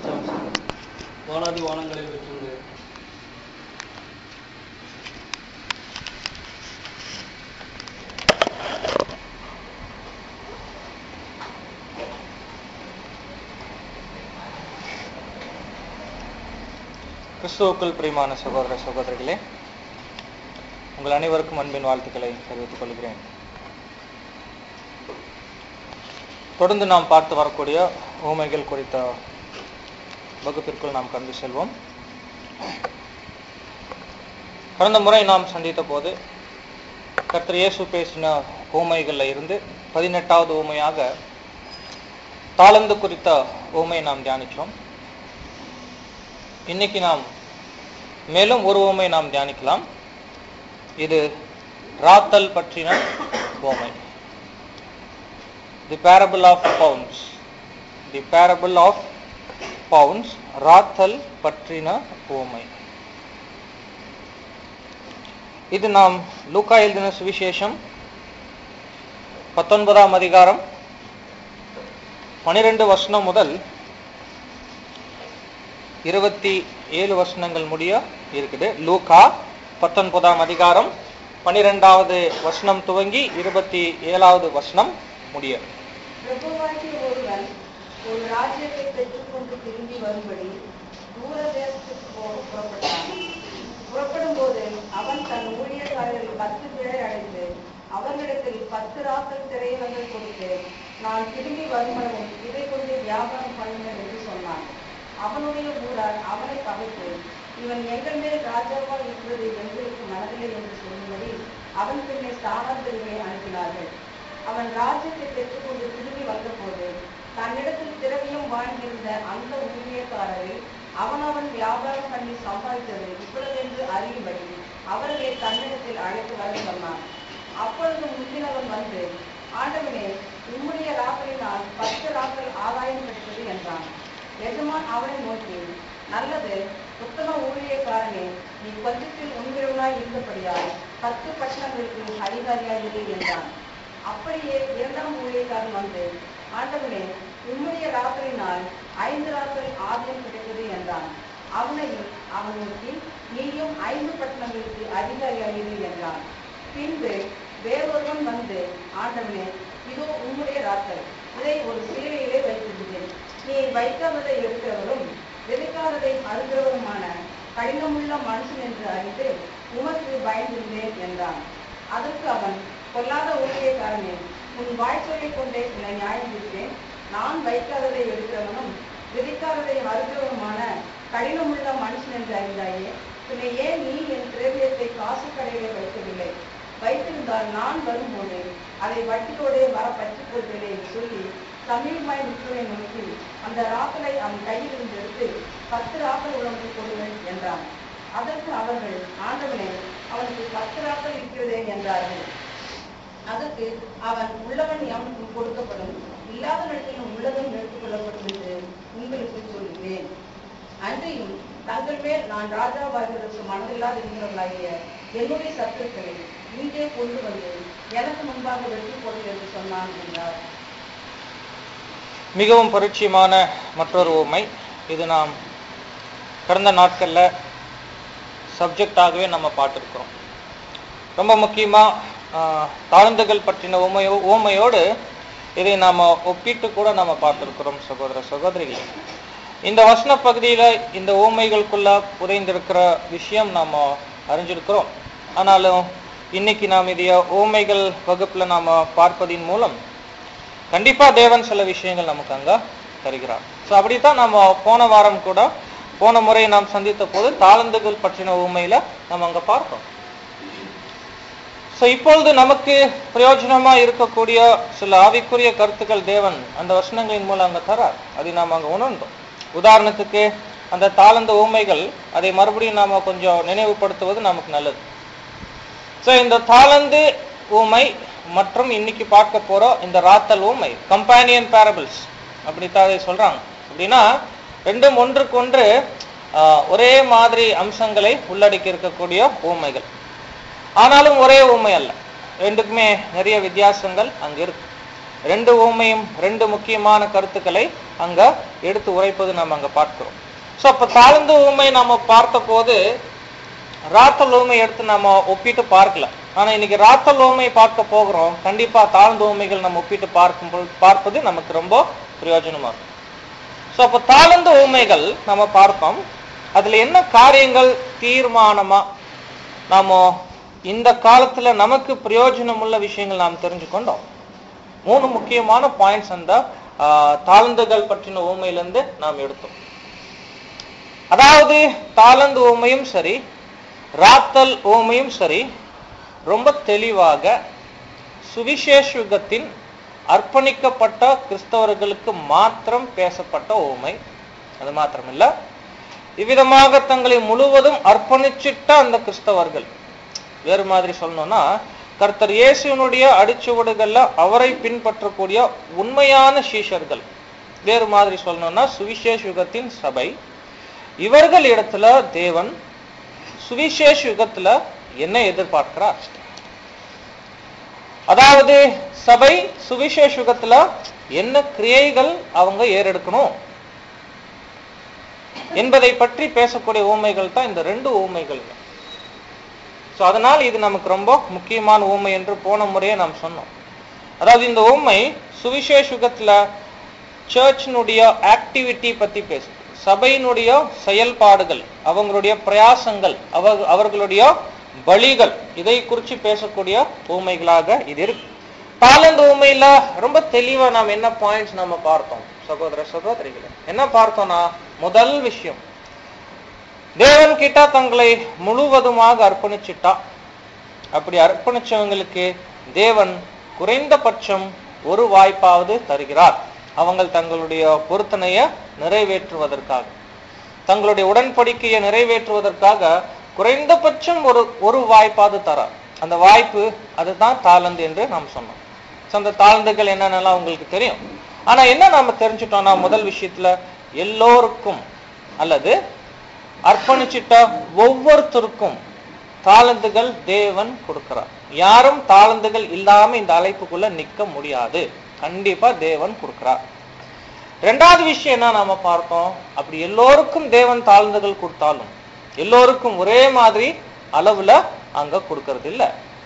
வானாதி வானங்களில் வைக்கின்ற கிறிஸ்துவுக்குள் பிரியமான சகோதர சகோதரிகளே உங்கள் அனைவருக்கும் அன்பின் வாழ்த்துக்களை தெரிவித்துக் கொள்கிறேன் தொடர்ந்து நாம் பார்த்து வரக்கூடிய ஊமைகள் குறித்த வகுப்பிற்குள் நாம் கடந்து செல்வோம் கடந்த முறை நாம் சந்தித்த போது கர்த்தர் இயேசு பேசின ஊமைகள்ல இருந்து பதினெட்டாவது ஊமையாக தாளந்து குறித்த ஊமை நாம் தியானிச்சோம் இன்னைக்கு நாம் மேலும் ஒரு ஓமை நாம் தியானிக்கலாம் இது ராத்தல் பற்றின ஓமை the parable of pounds the parable of pounds ராத்தல் பற்றின ஓமை இது நாம் லூக்கா எழுதின சுவிசேஷம் பத்தொன்பதாம் அதிகாரம் பனிரெண்டு வசனம் முதல் இருபத்தி ஏழு வசனங்கள் முடிய இருக்குது லூகா பத்தொன்பதாம் அதிகாரம் பனிரெண்டாவது வசனம் துவங்கி இருபத்தி ஏழாவது வசனம் முடிய பிரபுவாகிய ஒருவன் ஒரு ராஜ்யத்தை பெற்றுக்கொண்டு திரும்பி வரும்படி தூர தேசத்துக்கு போக புறப்பட்டான் புறப்படும் போது அவன் தன் ஊழியக்காரர்கள் பத்து பேரை அழைத்து அவர்களிடத்தில் பத்து ராக்கள் திரையலங்கள் கொடுத்து நான் திரும்பி வருமளவும் இதை கொண்டு வியாபாரம் பண்ணுங்கள் என்று சொன்னான் அவனுடைய ஊரார் அவனை பகைத்து இவன் எங்கள் மேல் ராஜாவா இருக்கிறது எங்களுக்கு மனதில்லை என்று சொல்லும்படி அவன் பின்னே சாணாந்தர்களை அனுப்பினார்கள் அவன் ராஜ்யத்தை பெற்றுக்கொண்டு திரும்பி வந்தபோது தன்னிடத்தில் திரவியம் வாங்கியிருந்த அந்த ஊழியக்காரரை அவனவன் வியாபாரம் பண்ணி சம்பாதித்தது இவ்வளவென்று அறியும்படி அவர்களை தன்னிடத்தில் அழைத்து வர சொன்னான் அப்பொழுது முந்தினவன் வந்து ஆண்டவனே உம்முடைய ராக்களினால் பத்து ராக்கள் ஆதாயம் பெற்றது என்றான் எஜமான் அவனை நோக்கி நல்லது உத்தம ஊழியக்காரனே நீ கொஞ்சத்தில் உண்மையுள்ளாய் இருந்தபடியால் பத்து பட்டணங்களுக்கு அதிகாரியாய் இரு என்றான் அப்படியே இரண்டாம் ஊழியக்காரன் வந்து ஆண்டவனே உம்முடைய ராக்களினால் ஐந்து ராக்கள் ஆதாயம் கிடைத்தது என்றான் அவனையும் அவன் நோக்கி நீயும் ஐந்து பட்டணங்களுக்கு அதிகாரியாயிரு என்றான் பின்பு வேறொருவன் வந்து ஆண்டவனே இதோ உம்முடைய ராக்கள் இதை ஒரு சீலையிலே வைத்திருந்தேன் நீ வைக்காததை எடுக்கிறவரும் விதைக்காததை அறுக்கிறவருமான கடினமுள்ள மனுஷன் என்று அறிந்து உமக்கு பயந்திருந்தேன் என்றான் அதற்கு அவன் பொல்லாத ஊழியக்காரனே உன் வாய் சொல்லிக் கொண்டே உன்னை நியாயம் தீர்த்தேன் நான் வைக்காததை எடுக்கிறவனும் விதைக்காததை அறுக்கிறவருமான கடினமுள்ள மனுஷன் என்று அறிந்தாயே பின்ன ஏன் நீ என் திரவியத்தை காசு கடையிலே வைக்கவில்லை வைத்திருந்தால் நான் வரும்போது அதை வட்டியோடே வர பற்றிக் கொள்கிறேன் என்று சொல்லி சமீபமாய் நிற்கிறதை நோக்கி அந்த ராக்களை அவன் கையில் இருந்து எடுத்து பத்து ராக்கள் உடம்பு கொடுங்கள் என்றான் அதற்கு அவர்கள் ஆண்டவனே அவனுக்கு பத்து ராக்கள் இருக்கிறதே என்றார்கள் அதற்கு அவன் உள்ளவன் அவனுக்கு கொடுக்கப்படும் இல்லாதவனிடத்திலும் உள்ளதும் எடுத்துக் கொள்ளப்படும் என்று உங்களுக்கு சொல்கிறேன் அன்றையும் தங்கள் மேல் நான் ராஜாவாகிறதற்கு மனதில்லாத இருக்கிறவர்களாகிய என்னுடைய சத்துருக்களை இங்கே கொண்டு வந்து எனக்கு முன்பாக வெற்றி போடு என்று சொன்னான் என்றார் மிகவும் பரிச்சயமான மற்றொரு ஊமை இது நாம் கடந்த நாட்கள்ல சப்ஜெக்டாகவே நம்ம பார்த்துருக்கிறோம் ரொம்ப முக்கியமா ஆஹ், தாழ்ந்துகள் பற்றின ஊமையோ ஊமையோடு இதை நாம ஒப்பிட்டு கூட நம்ம பார்த்திருக்கிறோம் சகோதர சகோதரிகள் இந்த வசன பகுதியில இந்த ஊமைகளுக்குள்ள புதைந்திருக்கிற விஷயம் நாம அறிஞ்சிருக்கிறோம் ஆனாலும் இன்னைக்கு நாம் இதைய ஊமைகள் வகுப்புல நாம பார்ப்பதின் மூலம் கண்டிப்பா தேவன் சில விஷயங்கள் நமக்கு அங்க தருகிறார் சோ அப்படித்தான் நம்ம போன வாரம் கூட போன முறை நாம் சந்தித்த போது தாளந்துகள் பற்றின உண்மையில நம்ம அங்க பார்த்தோம் சோ இப்பொழுது நமக்கு பிரயோஜனமா இருக்கக்கூடிய சில ஆவிக்குரிய கருத்துக்கள் தேவன் அந்த வசனங்களின் மூலம் அங்க தரார் அதை நாம் அங்க உணர்ந்தோம் உதாரணத்துக்கு அந்த தாளந்த ஊமைகள் அதை மறுபடியும் நாம கொஞ்சம் நினைவுபடுத்துவது நமக்கு நல்லது சோ இந்த தாளந்து ஊமை மற்றும் இன்னைக்கு பார்க்க போறோம் இந்த ராத்தல் ஊமை கம்பானியன் பேரபிள்ஸ் அப்படித்தான் அதை சொல்றாங்க அப்படின்னா ரெண்டும் ஒன்றுக்கு ஒன்று ஆஹ், ஒரே மாதிரி அம்சங்களை உள்ளடக்கி இருக்கக்கூடிய ஊமைகள் ஆனாலும் ஒரே ஊமை அல்ல ரெண்டுக்குமே நிறைய வித்தியாசங்கள் அங்க இருக்கு ரெண்டு ஊமையும் ரெண்டு முக்கியமான கருத்துக்களை அங்க எடுத்து உரைப்பது நம்ம அங்க பார்க்கிறோம் சோ அப்ப தாழ்ந்த ஊமை நம்ம பார்த்த போது ராத்தல் ஊமை எடுத்து நம்ம ஒப்பிட்டு பார்க்கல ஆனா இன்னைக்கு ராத்தல் ஊமை பார்க்க போகிறோம் கண்டிப்பா தாழ்ந்த ஊமைகள் நம்ம ஒப்பிட்டு பார்க்கும் பொழுது- பார்ப்பது நமக்கு ரொம்ப பிரயோஜனமா இருக்கும் சோ அப்ப தாழ்ந்த ஊமைகள் நம்ம பார்த்தோம் அதுல என்ன காரியங்கள் தீர்மானமா நாம இந்த காலத்துல நமக்கு பிரயோஜனம் உள்ள விஷயங்கள் நாம் தெரிஞ்சுக்கொண்டோம் மூணு முக்கியமான பாயிண்ட்ஸ் அந்த ஆ, தாழ்ந்துகள் பற்றின ஊமையிலிருந்து நாம் எடுத்தோம் அதாவது தாளந்து ஊமையும் சரி ராத்தல் ஊமையும் சரி ரொம்ப தெளிவாக சுவிசேஷ யுகத்தின் அர்ப்பணிக்கப்பட்ட கிறிஸ்தவர்களுக்கு மாத்திரம் பேசப்பட்ட ஊமை அது மாத்திரமில்ல இவ்விதமாக தங்களை முழுவதும் அர்ப்பணிச்சிட்ட அந்த கிறிஸ்தவர்கள் வேறு மாதிரி சொல்லணும்னா கர்த்தர் இயேசுவினுடைய அடிச்சுவடுகள்ல அவரை பின்பற்றக்கூடிய உண்மையான சீஷர்கள் வேறு மாதிரி சொல்லணும்னா சுவிசேஷ யுகத்தின் சபை இவர்கள் இடத்துல தேவன் சுவிசேஷ யுகத்துல என்ன எதிர்பார்க்கிறார் அதாவது சபை சுவிசேஷ யுகத்துல என்ன கிரியைகள் அவங்க ஏறெடுக்கணும் என்பதை பற்றி பேசக்கூடிய ஊமைகள் தான் இந்த ரெண்டு ஊமைகள் சோ அதனால் இது நமக்கு ரொம்ப முக்கியமான ஊமை என்று போன முறையே நாம் சொன்னோம் அதாவது இந்த ஊமை சுவிசேஷ யுகத்துல சர்ச்சினுடைய ஆக்டிவிட்டி பத்தி பேசுது சபையினுடைய செயல்பாடுகள் அவங்களுடைய பிரயாசங்கள் அவ அவர்களுடைய பலிகள் இதை குறித்து பேசக்கூடிய ஊமைகளாக இது இருக்கு தாளந்து ஊமையில ரொம்ப தெளிவா நாம் என்ன பாயிண்ட்ஸ் நம்ம பார்த்தோம் சகோதர சகோதரிகளே என்ன பார்த்தோம்னா முதல் விஷயம் தேவன் கிட்ட தங்களை முழுவதுமாக அர்ப்பணிச்சிட்டா அப்படி அர்ப்பணிச்சவங்களுக்கு தேவன் குறைந்தபட்சம் ஒரு வாய்ப்பாவது தருகிறார் அவங்க தங்களுடைய பொருத்தனைய நிறைவேற்றுவதற்காக தங்களுடைய உடன்படிக்கையை நிறைவேற்றுவதற்காக குறைந்தபட்சம் ஒரு ஒரு வாய்ப்பாவது தரார் அந்த வாய்ப்பு அதுதான் தாளந்து என்று நாம் சொன்னோம் So, அந்த தாழ்ந்துகள் என்னென்னலாம் உங்களுக்கு தெரியும் ஆனா என்ன நாம தெரிஞ்சுட்டோம்னா முதல் விஷயத்துல எல்லோருக்கும் அல்லது அர்ப்பணிச்சிட்ட ஒவ்வொருத்தருக்கும் தாளந்துகள் தேவன் கொடுக்கிறார் யாரும் தாளந்துகள் இல்லாம இந்த அழைப்புக்குள்ள நிக்க முடியாது கண்டிப்பா தேவன் கொடுக்கிறார் ரெண்டாவது விஷயம் என்ன நாம பார்த்தோம் அப்படி எல்லோருக்கும் தேவன் தாழ்ந்துகள் கொடுத்தாலும் எல்லோருக்கும் ஒரே மாதிரி அளவுல அங்க கொடுக்கறது இல்ல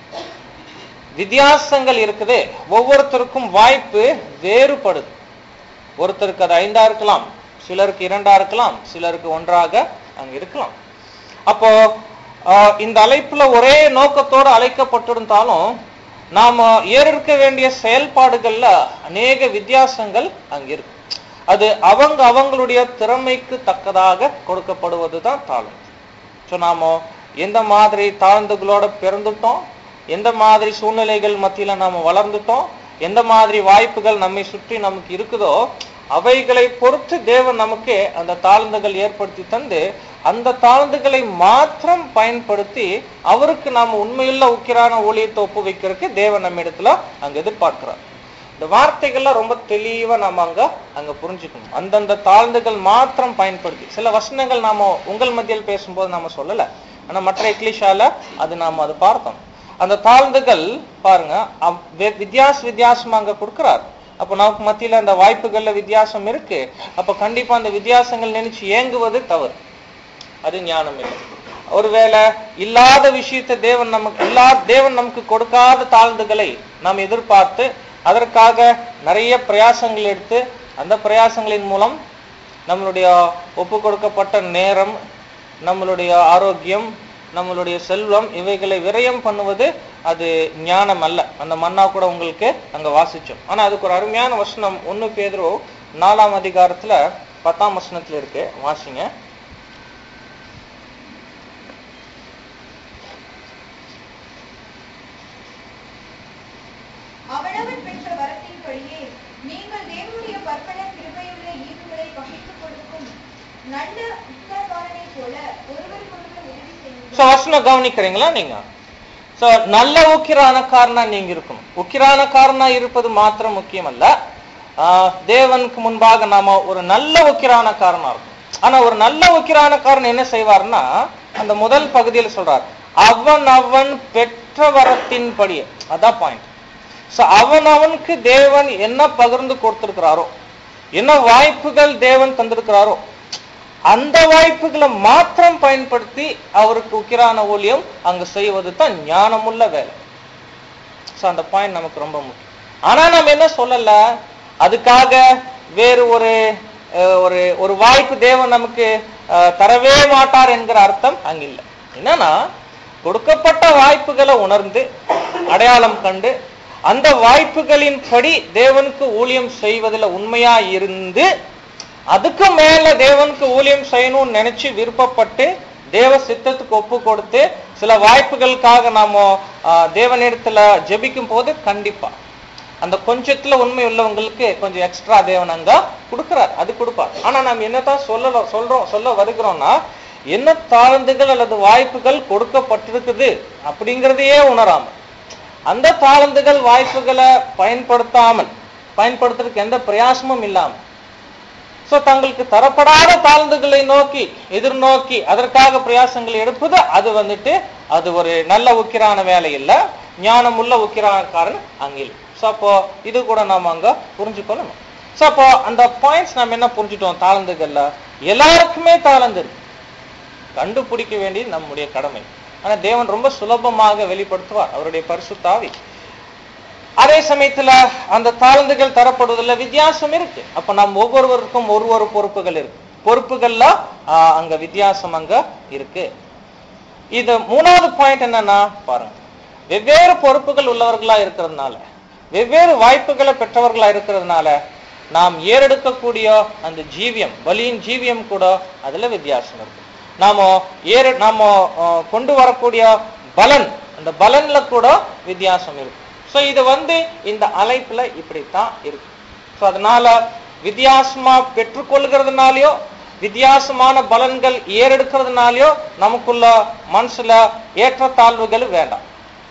வித்தியாசங்கள் இருக்குது ஒவ்வொருத்தருக்கும் வாய்ப்பு வேறுபடுது ஒருத்தருக்கு அது ஐந்தா இருக்கலாம் சிலருக்கு இரண்டா இருக்கலாம் சிலருக்கு ஒன்றாக அங்க இருக்கலாம் அப்போ ஆஹ், இந்த அழைப்புல ஒரே நோக்கத்தோடு அழைக்கப்பட்டிருந்தாலும் நாம ஏறெடுக்க வேண்டிய செயல்பாடுகள்ல அநேக வித்தியாசங்கள் அங்க இருக்கு அது அவங்க அவங்களுடைய திறமைக்கு தக்கதாக கொடுக்கப்படுவதுதான் தாளம் ஸோ நாம எந்த மாதிரி தாழ்ந்துகளோட பிறந்துட்டோம் எந்த மாதிரி சூழ்நிலைகள் மத்தியில நாம வளர்ந்துட்டோம் எந்த மாதிரி வாய்ப்புகள் நம்மை சுற்றி நமக்கு இருக்குதோ அவைகளை பொறுத்து தேவன் நமக்கு அந்த தாழ்ந்துகள் ஏற்படுத்தி தந்து அந்த தாழ்ந்துகளை மாத்திரம் பயன்படுத்தி அவருக்கு நாம உண்மையுள்ள உக்கிரான ஊழியத்தை ஒப்பு வைக்கிறதுக்கு தேவன் நம்ம இடத்துல அங்க எதிர்பார்க்கிறார் இந்த வார்த்தைகள்லாம் ரொம்ப தெளிவா நாம அங்க அங்க புரிஞ்சுக்கணும் அந்தந்த தாழ்ந்துகள் மாத்திரம் பயன்படுத்தி சில வசனங்கள் நாம உங்கள் மத்தியில் பேசும்போது நாம சொல்லல ஆனா மற்ற இக்லிஷால அது நாம அது பார்த்தோம் அந்த தாழ்ந்துகள் பாருங்க அவ்- வி- வித்தியாச வித்தியாசமா அங்க கொடுக்கிறார் அப்ப நமக்கு மத்தியில அந்த வாய்ப்புகள்ல வித்தியாசம் இருக்கு அப்ப கண்டிப்பா அந்த வித்தியாசங்கள் நினைச்சு ஏங்குவது தவறு அது ஞானம் இல்லை ஒருவேளை இல்லாத விஷயத்தை தேவன் நமக்கு இல்லா தேவன் நமக்கு கொடுக்காத தாழ்ந்துகளை நாம் எதிர்பார்த்து அதற்காக நிறைய பிரயாசங்கள் எடுத்து அந்த பிரயாசங்களின் மூலம் நம்மளுடைய ஒப்பு கொடுக்கப்பட்ட நேரம் நம்மளுடைய ஆரோக்கியம் நம்மளுடைய செல்வம் இவைகளை விரயம் பண்ணுவது அது ஞானம் அல்ல அந்த மன்னா கூட உங்களுக்கு அங்க வாசிச்சோம் ஆனா அதுக்கு ஒரு அருமையான வசனம் ஒண்ணு பேதுரு நாலாம் அதிகாரத்துல பத்தாம் வசனத்துல இருக்கு வாசிங்க அவனவன் பெற்ற வரத்தின்படியே நீங்கள் தேவனுடைய பற்பல கிருபையுள்ள ஈவுகளை பகிர்ந்து கொடுக்கும் நல்ல உத்தரவாதனைப் போல ஒருவருக்கொருவர் உதவி சோ செய்யுங்கள் வசனம் கவனிக்கிறீங்களா நீங்க சோ நல்ல உக்கிரானக்காரனா நீங்க இருக்கணும் உக்கிரானக்காரனா இருப்பது மாத்திரம் முக்கியம் அல்ல ஆஹ், தேவனுக்கு முன்பாக நாம ஒரு நல்ல உக்கிரானக்காரனா இருக்கும் ஆனா ஒரு நல்ல உக்கிரானக்காரன் என்ன செய்வார்னா அந்த முதல் பகுதியில் சொல்றார் அவன் அவன் பெற்ற வரத்தின்படி அதான் பாயிண்ட் சோ அவன் அவனுக்கு தேவன் என்ன பகிர்ந்து கொடுத்திருக்கிறாரோ என்ன வாய்ப்புகள் தேவன் தந்திருக்கிறாரோ அந்த வாய்ப்புகளை மாத்திரம் பயன்படுத்தி அவருக்கு உக்கிரான ஊழியம் அங்க செய்வது தான் ஞானமுள்ள வேலை சோ அந்த பாயிண்ட் நமக்கு ரொம்ப முக்கியம் ஆனா நம்ம என்ன சொல்லல அதுக்காக வேறு ஒரு அஹ், ஒரு ஒரு வாய்ப்பு தேவன் நமக்கு அஹ், தரவே மாட்டார் என்கிற அர்த்தம் அங்க இல்ல என்னன்னா கொடுக்கப்பட்ட வாய்ப்புகளை உணர்ந்து அடையாளம் கண்டு அந்த வாய்ப்புகளின் படி தேவனுக்கு ஊழியம் செய்வதில் உண்மையா இருந்து அதுக்கு மேல தேவனுக்கு ஊழியம் செய்யணும்னு நினைச்சு விருப்பப்பட்டு தேவ சித்தத்துக்கு ஒப்பு கொடுத்து சில வாய்ப்புகளுக்காக நாம ஆஹ், தேவனிடத்துல ஜெபிக்கும் போது கண்டிப்பா அந்த கொஞ்சத்துல உண்மை உள்ளவங்களுக்கு கொஞ்சம் எக்ஸ்ட்ரா தேவன் அங்க கொடுக்கிறார் அது கொடுப்பார் ஆனா நாம் என்னதான் சொல்ல சொல்றோம் சொல்ல வருகிறோம்னா என்ன தாழ்ந்துகள் அல்லது வாய்ப்புகள் கொடுக்கப்பட்டிருக்குது அப்படிங்கறதையே உணராம அந்த தாழ்ந்துகள் வாய்ப்புகளை பயன்படுத்தாமல் பயன்படுத்துறதுக்கு எந்த பிரயாசமும் இல்லாம சோ தங்களுக்கு தரப்படாத தாழ்ந்துகளை நோக்கி எதிர்நோக்கி அதற்காக பிரயாசங்கள் எடுப்பது அது வந்துட்டு அது ஒரு நல்ல உக்கிரான வேலை இல்ல ஞானமுள்ள உக்கிரானக்காரன் அங்கில் சோ அப்போ இது கூட நாம அங்க புரிஞ்சுக்கொள்ளணும் சோ அப்போ அந்த பாயிண்ட்ஸ் நாம என்ன புரிஞ்சுட்டோம் தாழ்ந்துகள்ல எல்லாருக்குமே தாழ்ந்து இருக்கு கண்டுபிடிக்க வேண்டியது நம்முடைய கடமை ஆனா தேவன் ரொம்ப சுலபமாக வெளிப்படுத்துவார் அவருடைய பரிசுத்தாவி அதே சமயத்துல அந்த தாழ்ந்துகள் தரப்படுவதில் வித்தியாசம் இருக்கு அப்ப நம் ஒவ்வொருவருக்கும் ஒரு ஒரு பொறுப்புகள் இருக்கு பொறுப்புகள்ல ஆஹ், அங்க வித்தியாசம் அங்க இருக்கு இது மூணாவது பாயிண்ட் என்னன்னா பாருங்க வெவ்வேறு பொறுப்புகள் உள்ளவர்களா இருக்கிறதுனால வெவ்வேறு வாய்ப்புகளை பெற்றவர்களா இருக்கிறதுனால நாம் ஏறெடுக்கக்கூடிய அந்த ஜீவியம் பலியின் ஜீவியம் கூட அதுல வித்தியாசம் இருக்கு நாம ஏறு நாம ஆஹ், கொண்டு வரக்கூடிய பலன் அந்த பலன்ல கூட வித்தியாசம் இருக்கு சோ இது வந்து இந்த அழைப்புல இப்படித்தான் இருக்கு சோ அதனால வித்தியாசமா பெற்றுக்கொள்கிறதுனாலயோ வித்தியாசமான பலன்கள் ஏறெடுக்கிறதுனாலயோ நமக்குள்ள மனசுல ஏற்றத்தாழ்வுகள் வேண்டாம்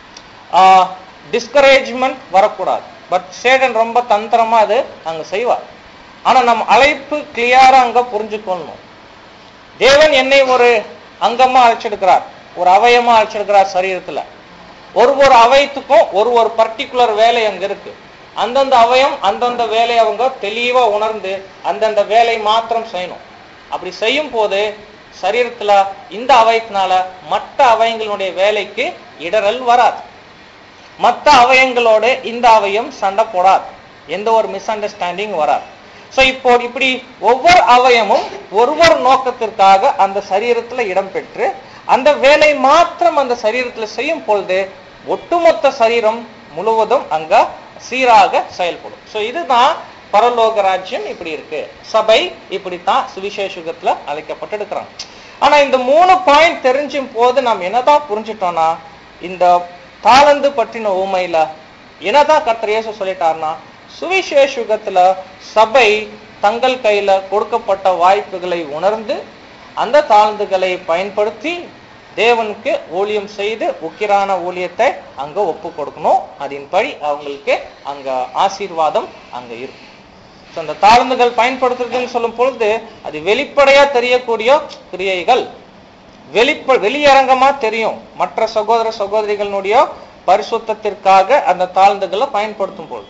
டிஸ்கரேஜ்மெண்ட் வரக்கூடாது பட் சேடன் ரொம்ப தந்திரமா அது அங்க செய்வார் ஆனா நம்ம அழைப்பு கிளியரா அங்க புரிஞ்சுக்கொள்ளணும் தேவன் என்னை ஒரு அங்கமா அழைச்சிருக்கிறார் ஒரு அவயமா அழைச்சிருக்கிறார் சரீரத்துல ஒரு ஒரு அவயத்துக்கும் ஒரு ஒரு பர்டிகுலர் வேலை அங்க இருக்கு அந்தந்த அவயம் அந்தந்த வேலையை அவங்க தெளிவா உணர்ந்து அந்தந்த வேலை மாத்திரம் செய்யணும் அப்படி செய்யும் போது சரீரத்துல இந்த அவயத்தினால மற்ற அவயங்களுடைய வேலைக்கு இடரல் வராது மற்ற அவயங்களோட இந்த அவயம் சண்டை போடாது எந்த ஒரு மிஸ் அண்டர்ஸ்டாண்டிங் வராது சோ இப்போ இப்படி ஒவ்வொரு அவயமும் ஒவ்வொரு நோக்கத்திற்காக அந்த சரீரத்துல இடம்பெற்று அந்த வேலை மாத்திரம் அந்த சரீரத்துல செய்யும் பொழுது ஒட்டுமொத்த சரீரம் முழுவதும் அங்க சீராக செயல்படும் சோ இதுதான் பரலோக ராஜ்யம் இப்படி இருக்கு சபை இப்படித்தான் சுவிசேஷத்துல அழைக்கப்பட்டிருக்கிறாங்க ஆனா இந்த மூணு பாயிண்ட் தெரிஞ்சும் போது நாம் என்னதான் புரிஞ்சுட்டோம்னா இந்த தாளந்து பற்றின ஊமையில என்னதான் கர்த்தர் இயேசு சொல்லிட்டாருன்னா சுவிசேஷுகத்துல சபை தங்கள் கையில கொடுக்கப்பட்ட வாய்ப்புகளை உணர்ந்து அந்த தாழ்ந்துகளை பயன்படுத்தி தேவனுக்கு ஊழியம் செய்து உக்கிரான ஊழியத்தை அங்க ஒப்பு கொடுக்கணும் அதன்படி அவங்களுக்கு அங்க ஆசீர்வாதம் அங்க இருக்கும் So, அந்த தாழ்ந்துகள் பயன்படுத்துறதுன்னு சொல்லும் பொழுது அது வெளிப்படையா தெரியக்கூடிய கிரியைகள் வெளிப்ப வெளியரங்கமா தெரியும் மற்ற சகோதர சகோதரிகளுடைய பரிசுத்தத்திற்காக அந்த தாழ்ந்துகளை பயன்படுத்தும் பொழுது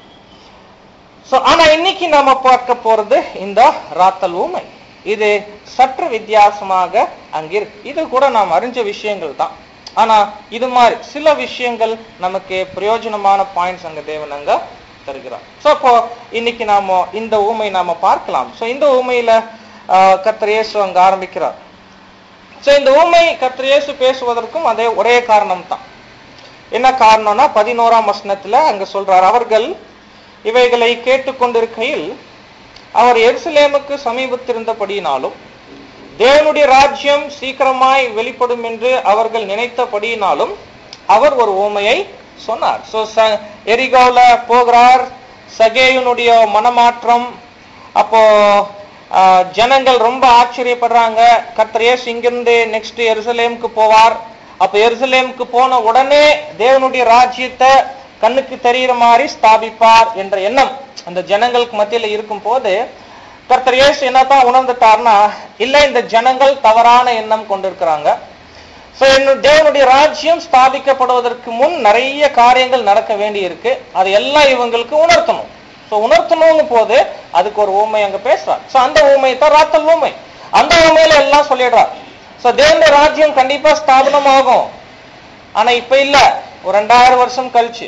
சோ ஆனா இன்னைக்கு நாம பார்க்க போறது இந்த ராத்தல் ஊமை இது சற்று வித்தியாசமாக அங்க இருக்கு இது கூட நாம் அறிஞ்ச விஷயங்கள் தான் ஆனா இது மாதிரி சில விஷயங்கள் நமக்கு பிரயோஜனமான பாயிண்ட்ஸ் அங்க தேவன் அங்க தருகிறார் சோ அப்போ இன்னைக்கு நாம இந்த ஊமை நாம பார்க்கலாம் சோ இந்த ஊமையில ஆஹ், கர்த்தர் இயேசு அங்க ஆரம்பிக்கிறார் சோ இந்த ஊமை கர்த்தர் இயேசு பேசுவதற்கும் அதே ஒரே காரணம் தான் என்ன காரணம்னா பதினோராம் வசனத்துல அங்க சொல்றார் அவர்கள் இவைகளை கேட்டுக்கொண்டிருக்கையில் அவர் எருசலேமுக்கு சமீபத்திருந்தபடியினாலும் தேவனுடைய ராஜ்யம் சீக்கிரமாய் வெளிப்படும் என்று அவர்கள் நினைத்தபடியினாலும் அவர் ஒரு ஓமையை சொன்னார் சோ எரிகோல போகிறார் சகேயுனுடைய மனமாற்றம் அப்போ ஆஹ், ஜனங்கள் ரொம்ப ஆச்சரியப்படுறாங்க கர்த்தர் இயேசு இங்கிருந்து நெக்ஸ்ட் எருசலேமுக்கு போவார் அப்ப எருசலேமுக்கு போன உடனே தேவனுடைய ராஜ்யத்தை கண்ணுக்கு தெரிகிற மாதிரி ஸ்தாபிப்பார் என்ற எண்ணம் அந்த ஜனங்களுக்கு மத்தியில இருக்கும் போது கர்த்தர் இயேசு என்னதான் உணர்ந்துட்டார்னா இல்ல இந்த ஜனங்கள் தவறான எண்ணம் கொண்டிருக்கிறாங்க சோ தேவனுடைய ராஜ்யம் ஸ்தாபிக்கப்படுவதற்கு முன் நிறைய காரியங்கள் நடக்க வேண்டி இருக்கு அது எல்லாம் இவங்களுக்கு உணர்த்தணும் சோ உணர்த்தணும் போது அதுக்கு ஒரு ஊமை அங்க பேசுறார் சோ அந்த ஊமை தான் ராத்தல் ஊமை அந்த ஊமையில எல்லாம் சொல்லிடுறார் சோ தேவனுடைய ராஜ்யம் கண்டிப்பா ஸ்தாபனம் ஆகும் ஆனா இப்ப இல்ல ஒரு ரெண்டாயிரம் வருஷம் கழிச்சு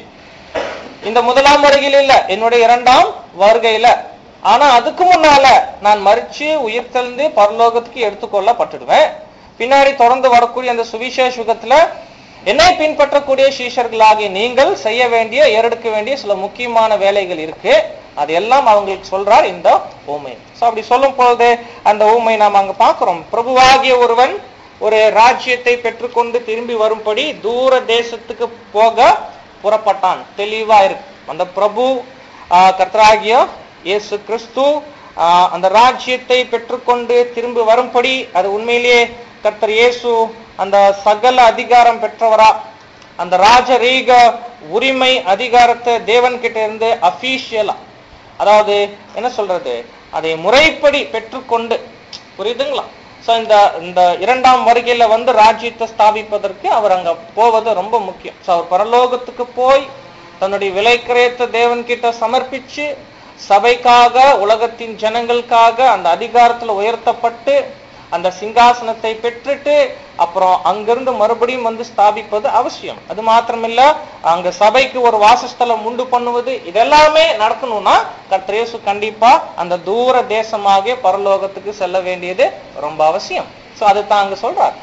இந்த முதலாம் வருகையில் இல்ல என்னுடைய இரண்டாம் வருகையில ஆனா அதுக்கு முன்னால நான் மறிச்சு உயிர் தெழுந்து பரலோகத்துக்கு எடுத்துக்கொள்ளப்பட்டுடுவேன் பின்னாடி தொடர்ந்து வரக்கூடிய அந்த சுவிசேஷ யுகத்துல என்னை பின்பற்றக்கூடிய சீஷர்களாகிய நீங்கள் செய்ய வேண்டிய ஏறெடுக்க வேண்டிய சில முக்கியமான வேலைகள் இருக்கு அது எல்லாம் அவங்களுக்கு சொல்றார் இந்த ஊமை சோ அப்படி சொல்லும் பொழுது அந்த ஊமை நாம் அங்க பார்க்கிறோம் பிரபுவாகிய ஒருவன் ஒரு ராஜ்யத்தை பெற்றுக்கொண்டு திரும்பி வரும்படி தூர தேசத்துக்கு போக புறப்பட்டான் தெளிவா இருக்கு அந்த பிரபு ஆஹ், கர்த்தராகிய இயேசு கிறிஸ்து ஆஹ், அந்த ராஜ்யத்தை பெற்றுக்கொண்டு திரும்பி வரும்படி அது உண்மையிலேயே கர்த்தர் இயேசு அந்த சகல அதிகாரம் பெற்றவரா அந்த ராஜரீக உரிமை அதிகாரத்தை தேவன் கிட்ட இருந்து அபிஷியலா அதாவது என்ன சொல்றது அதை முறைப்படி பெற்றுக்கொண்டு புரியுதுங்களா சோ இந்த இந்த இரண்டாம் வருகையில வந்து ராஜ்யத்தை ஸ்தாபிப்பதற்கு அவர் அங்க போவது ரொம்ப முக்கியம் சோ அவர் பரலோகத்துக்கு போய் தன்னுடைய விலைக்கிரயத்தை தேவன் கிட்ட சமர்ப்பிச்சு சபைக்காக உலகத்தின் ஜனங்களுக்காக அந்த அதிகாரத்துல உயர்த்தப்பட்டு அந்த சிங்காசனத்தை பெற்றுட்டு அப்புறம் அங்கிருந்து மறுபடியும் வந்து ஸ்தாபிப்பது அவசியம் அது மாத்திரமில்ல அங்க சபைக்கு ஒரு வாசஸ்தலம் உண்டு பண்ணுவது இதெல்லாமே நடக்கணும்னா கர்த்தர் இயேசு கண்டிப்பா அந்த தூர தேசமாகிய பரலோகத்துக்கு செல்ல வேண்டியது ரொம்ப அவசியம் சோ அதுதான் அங்க சொல்றார்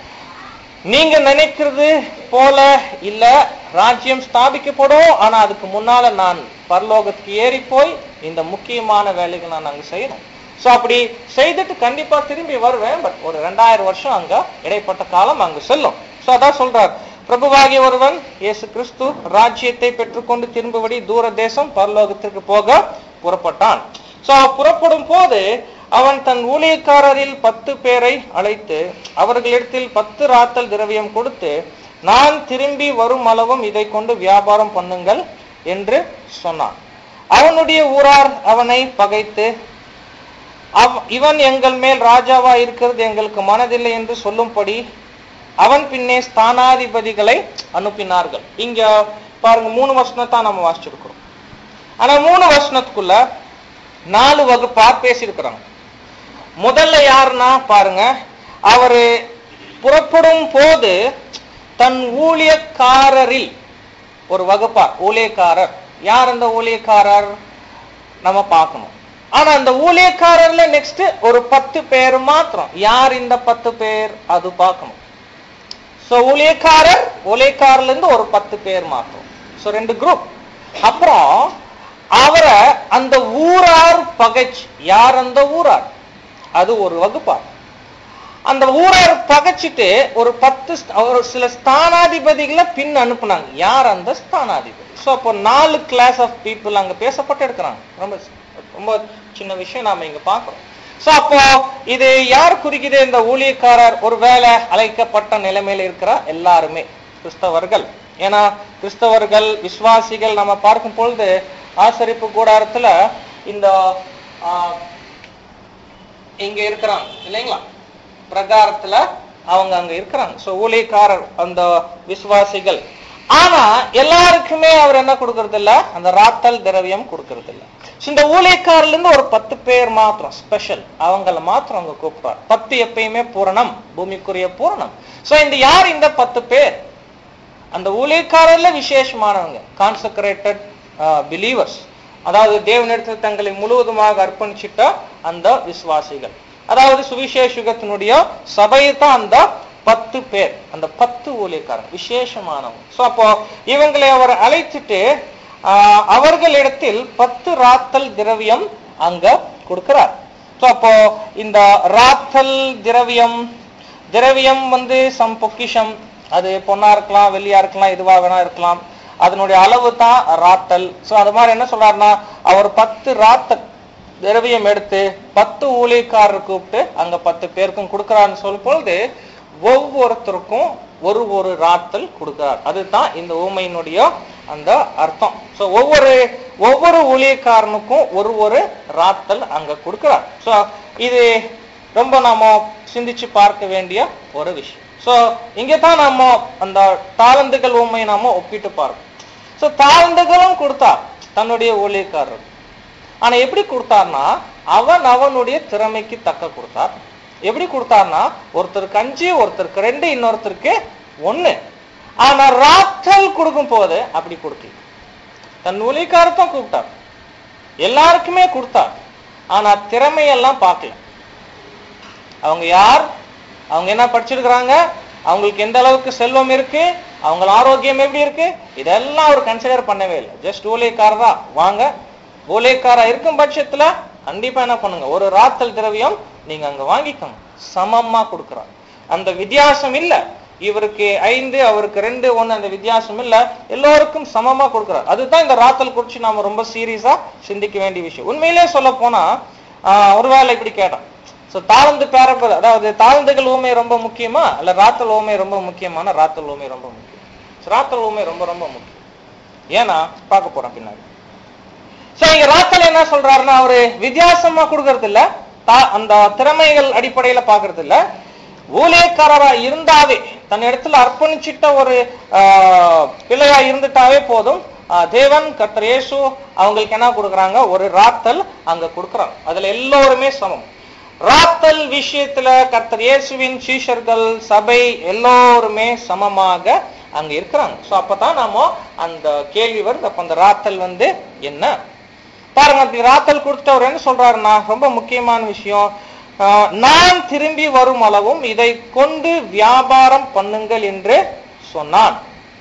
நீங்க நினைக்கிறது போல இல்ல ராஜ்யம் ஸ்தாபிக்கப்படும் ஆனா அதுக்கு முன்னால நான் பரலோகத்துக்கு ஏறி போய் இந்த முக்கியமான வேலைகள் நான் அங்க செய்யணும் சோ அப்படி செய்துட்டு கண்டிப்பா திரும்பி வருவேன் பட் ஒரு ரெண்டாயிரம் வருஷம் அங்க இடைப்பட்ட காலம் அங்க செல்லும் சோ அதான் சொல்றார் பிரபுவாகிய ஒருவன் இயேசு கிறிஸ்து ராஜ்யத்தை பெற்றுக்கொண்டு திரும்பபடி தூர தேசம் பரலோகத்திற்கு போக புறப்பட்டான் சோ புறப்படும் போது அவன் தன் ஊழியக்காரரில் பத்து பேரை அழைத்து அவர்களிடத்தில் பத்து ராத்தல் திரவியம் கொடுத்து நான் திரும்பி வரும் அளவும் இதை கொண்டு வியாபாரம் பண்ணுங்கள் என்று சொன்னான் அவனுடைய ஊரார் அவனை பகைத்து அவ் இவன் எங்கள் மேல் ராஜாவா இருக்கிறது எங்களுக்கு மனதில்லை என்று சொல்லும்படி அவன் பின்னே ஸ்தானாதிபதிகளை அனுப்பினார்கள் இங்க பாருங்க மூணு வசனத்தை நம்ம வாசிச்சிருக்கிறோம் ஆனா மூணு வசனத்துக்குள்ள நாலு வகுப்பா பேசியிருக்கிறாங்க முதல்ல யாருன்னா பாருங்க அவரு புறப்படும் போது தன் ஊழியக்காரரில் ஒரு வகுப்பார் ஊழியக்காரர் யார் அந்த ஊழியக்காரர் நம்ம பார்க்கணும் ஆனா அந்த ஊழியக்காரர்ல நெக்ஸ்ட் ஒரு பத்து பேர் மாத்திரம் யார் இந்த பத்து பேர் அது பார்க்கணும் சோ ஊழியக்காரர் ஊழியக்காரர்ல இருந்து ஒரு பத்து பேர் மாத்திரம் சோ ரெண்டு குரூப் அப்புறம் அவரை அந்த ஊரார் பகைச்சு யார் அந்த ஊரார் அது ஒரு வகுப்பார் அந்த ஊரார் பகைச்சிட்டு ஒரு பத்து ஸ்த- ஒரு சில ஸ்தானாதிபதிகளை பின் அனுப்புனாங்க யார் அந்த ஸ்தானாதிபதி சோ அப்போ நாலு கிளாஸ் ஆஃப் பீப்புள் அங்க பேசப்பட்டு இருக்கிறாங்க ரொம்ப ரொம்ப சின்ன விஷயம் நாம இங்க பார்க்கிறோம் சோ அப்போ இது யார் குறிக்குது இந்த ஊழியக்காரர் ஒருவேளை அழைக்கப்பட்ட நிலைமையில இருக்கிற எல்லாருமே கிறிஸ்தவர்கள் ஏன்னா கிறிஸ்தவர்கள் விசுவாசிகள் நம்ம பார்க்கும் பொழுது ஆசரிப்பு கூடாரத்துல இந்த ஆஹ், இங்க இருக்கிறாங்க இல்லைங்களா பிரகாரத்துல அவங்க அங்க இருக்கிறாங்க சோ ஊழியக்காரர் அந்த விசுவாசிகள் ஆனா எல்லாருக்குமே அவர் என்ன கொடுக்கறது இல்ல அந்த ராத்தல் திரவியம் கொடுக்கறது இல்ல So, இந்த ஊழியக்காரர்ல இருந்து ஒரு பத்து பேர் மாத்திரம் ஸ்பெஷல் அவங்கள மாத்திரம் அங்க கூப்பிடுறார் பத்து எப்பயுமே பூரணம் பூமிக்குரிய பூரணம் சோ இந்த யார் இந்த பத்து பேர் அந்த ஊழியக்காரர்ல விசேஷமானவங்க கான்சக்ரேட்டட் பிலீவர்ஸ் அதாவது தேவனிடத்தில் தங்களை முழுவதுமாக அர்ப்பணிச்சிட்ட அந்த விசுவாசிகள் அதாவது சுவிசேஷ யுகத்தினுடைய சபையை தான் அந்த பத்து பேர் அந்த பத்து ஊழியக்காரங்க விசேஷமானவங்க சோ அப்போ இவங்களை அவர் அழைச்சிட்டு ஆஹ், அவர்களிடத்தில் பத்து ராத்தல் திரவியம் அங்க கொடுக்கிறார் சோ அப்போ இந்த ராத்தல் திரவியம் திரவியம் வந்து சம் பொக்கிஷம் அது பொண்ணா இருக்கலாம் வெள்ளியா இருக்கலாம் எதுவா வேணா இருக்கலாம் அதனுடைய அளவு தான் ராத்தல் சோ அது மாதிரி என்ன சொல்றாருன்னா அவர் பத்து ராத்தல் திரவியம் எடுத்து பத்து ஊழியக்காரர் கூப்பிட்டு அங்க பத்து பேருக்கும் கொடுக்கறாருன்னு சொல்லும் பொழுது ஒவ்வொருத்தருக்கும் ஒரு ஒரு ராத்தல் கொடுக்கிறார் அதுதான் இந்த ஊமையினுடைய அந்த அர்த்தம் சோ ஒவ்வொரு ஒவ்வொரு ஊழியக்காரனுக்கும் ஒரு ஒரு ராத்தல் அங்க கொடுக்கிறார் சோ இது ரொம்ப நாம சிந்திச்சு பார்க்க வேண்டிய ஒரு விஷயம் சோ இங்க தான் நம்ம அந்த தாளந்துகள் உண்மையை நாம ஒப்பிட்டு பார்க்கணும் சோ தாளந்துகளும் கொடுத்தார் தன்னுடைய ஊழியக்காரர் ஆனா எப்படி கொடுத்தார்னா அவன் அவனுடைய திறமைக்கு தக்க கொடுத்தார் எப்படி கொடுத்தார்னா ஒருத்தருக்கு அஞ்சு ஒருத்தருக்கு ரெண்டு இன்னொருத்தருக்கு ஒண்ணு ஆனா ராத்தல் கொடுக்கும் போது அப்படி கொடுக்கல தன் ஊழியக்காரத்தான் கூப்பிட்டார் எல்லாருக்குமே கொடுத்தார் ஆனா திறமையெல்லாம் பார்க்கல அவங்க யார் அவங்க என்ன படிச்சிருக்கிறாங்க அவங்களுக்கு எந்த அளவுக்கு செல்வம் இருக்கு அவங்க ஆரோக்கியம் எப்படி இருக்கு இதெல்லாம் அவர் கன்சிடர் பண்ணவே இல்லை ஜஸ்ட் ஊழியக்காரரா வாங்க ஊழியக்காரா இருக்கும் பட்சத்துல கண்டிப்பா என்ன பண்ணுங்க ஒரு ராத்தல் திரவியம் நீங்க அங்க வாங்கிக்கோங்க சமமா கொடுக்குறாங்க அந்த வித்தியாசம் இல்ல இவருக்கு ஐந்து அவருக்கு ரெண்டு ஒண்ணு அந்த வித்தியாசம் இல்ல எல்லோருக்கும் சமமா கொடுக்குறாரு அதுதான் இந்த ராத்தல் குறிச்சு நாம ரொம்ப சீரியஸா சிந்திக்க வேண்டிய விஷயம் உண்மையிலே சொல்ல போனா ஆஹ் ஒருவேளை இப்படி கேட்டோம் சோ தாழ்ந்து பேரப்பது அதாவது தாழ்ந்துகள் ஊமை ரொம்ப முக்கியமா இல்ல ராத்தல் ஊமை ரொம்ப முக்கியமான ராத்தல் ஊமை ரொம்ப முக்கியம் So, ராத்தல் ஊமை ரொம்ப ரொம்ப முக்கியம் ஏன்னா பார்க்க போறோம் பின்னாடி சோ இங்க ராத்தல் என்ன சொல்றாருன்னா அவரு வித்தியாசமா கொடுக்கறது இல்ல தா- அந்த திறமைகள் அடிப்படையில பாக்குறது இல்ல ஊழியக்காரரா இருந்தாவே தன் இடத்துல அர்ப்பணிச்சிட்ட ஒரு ஆஹ், பிள்ளையா இருந்துட்டாவே போதும் ஆஹ், தேவன் கர்த்தர் இயேசு அவங்களுக்கு என்ன கொடுக்கறாங்க ஒரு ராத்தல் அங்க கொடுக்கறாங்க அதுல எல்லோருமே சமம் ராத்தல் விஷயத்துல கர்த்தர் இயேசுவின் சீஷர்கள் சபை எல்லோருமே சமமாக அங்க இருக்கிறாங்க சோ அப்பதான் நாம அந்த கேள்வி வருது அப்ப அந்த ராத்தல் வந்து என்ன பாருங்க அப்படி ராத்தல் கொடுத்தவர் என்ன சொல்றாருன்னா ரொம்ப முக்கியமான விஷயம் ஆஹ், நான் திரும்பி வரும் அளவும் இதை கொண்டு வியாபாரம் பண்ணுங்கள் என்று சொன்னான்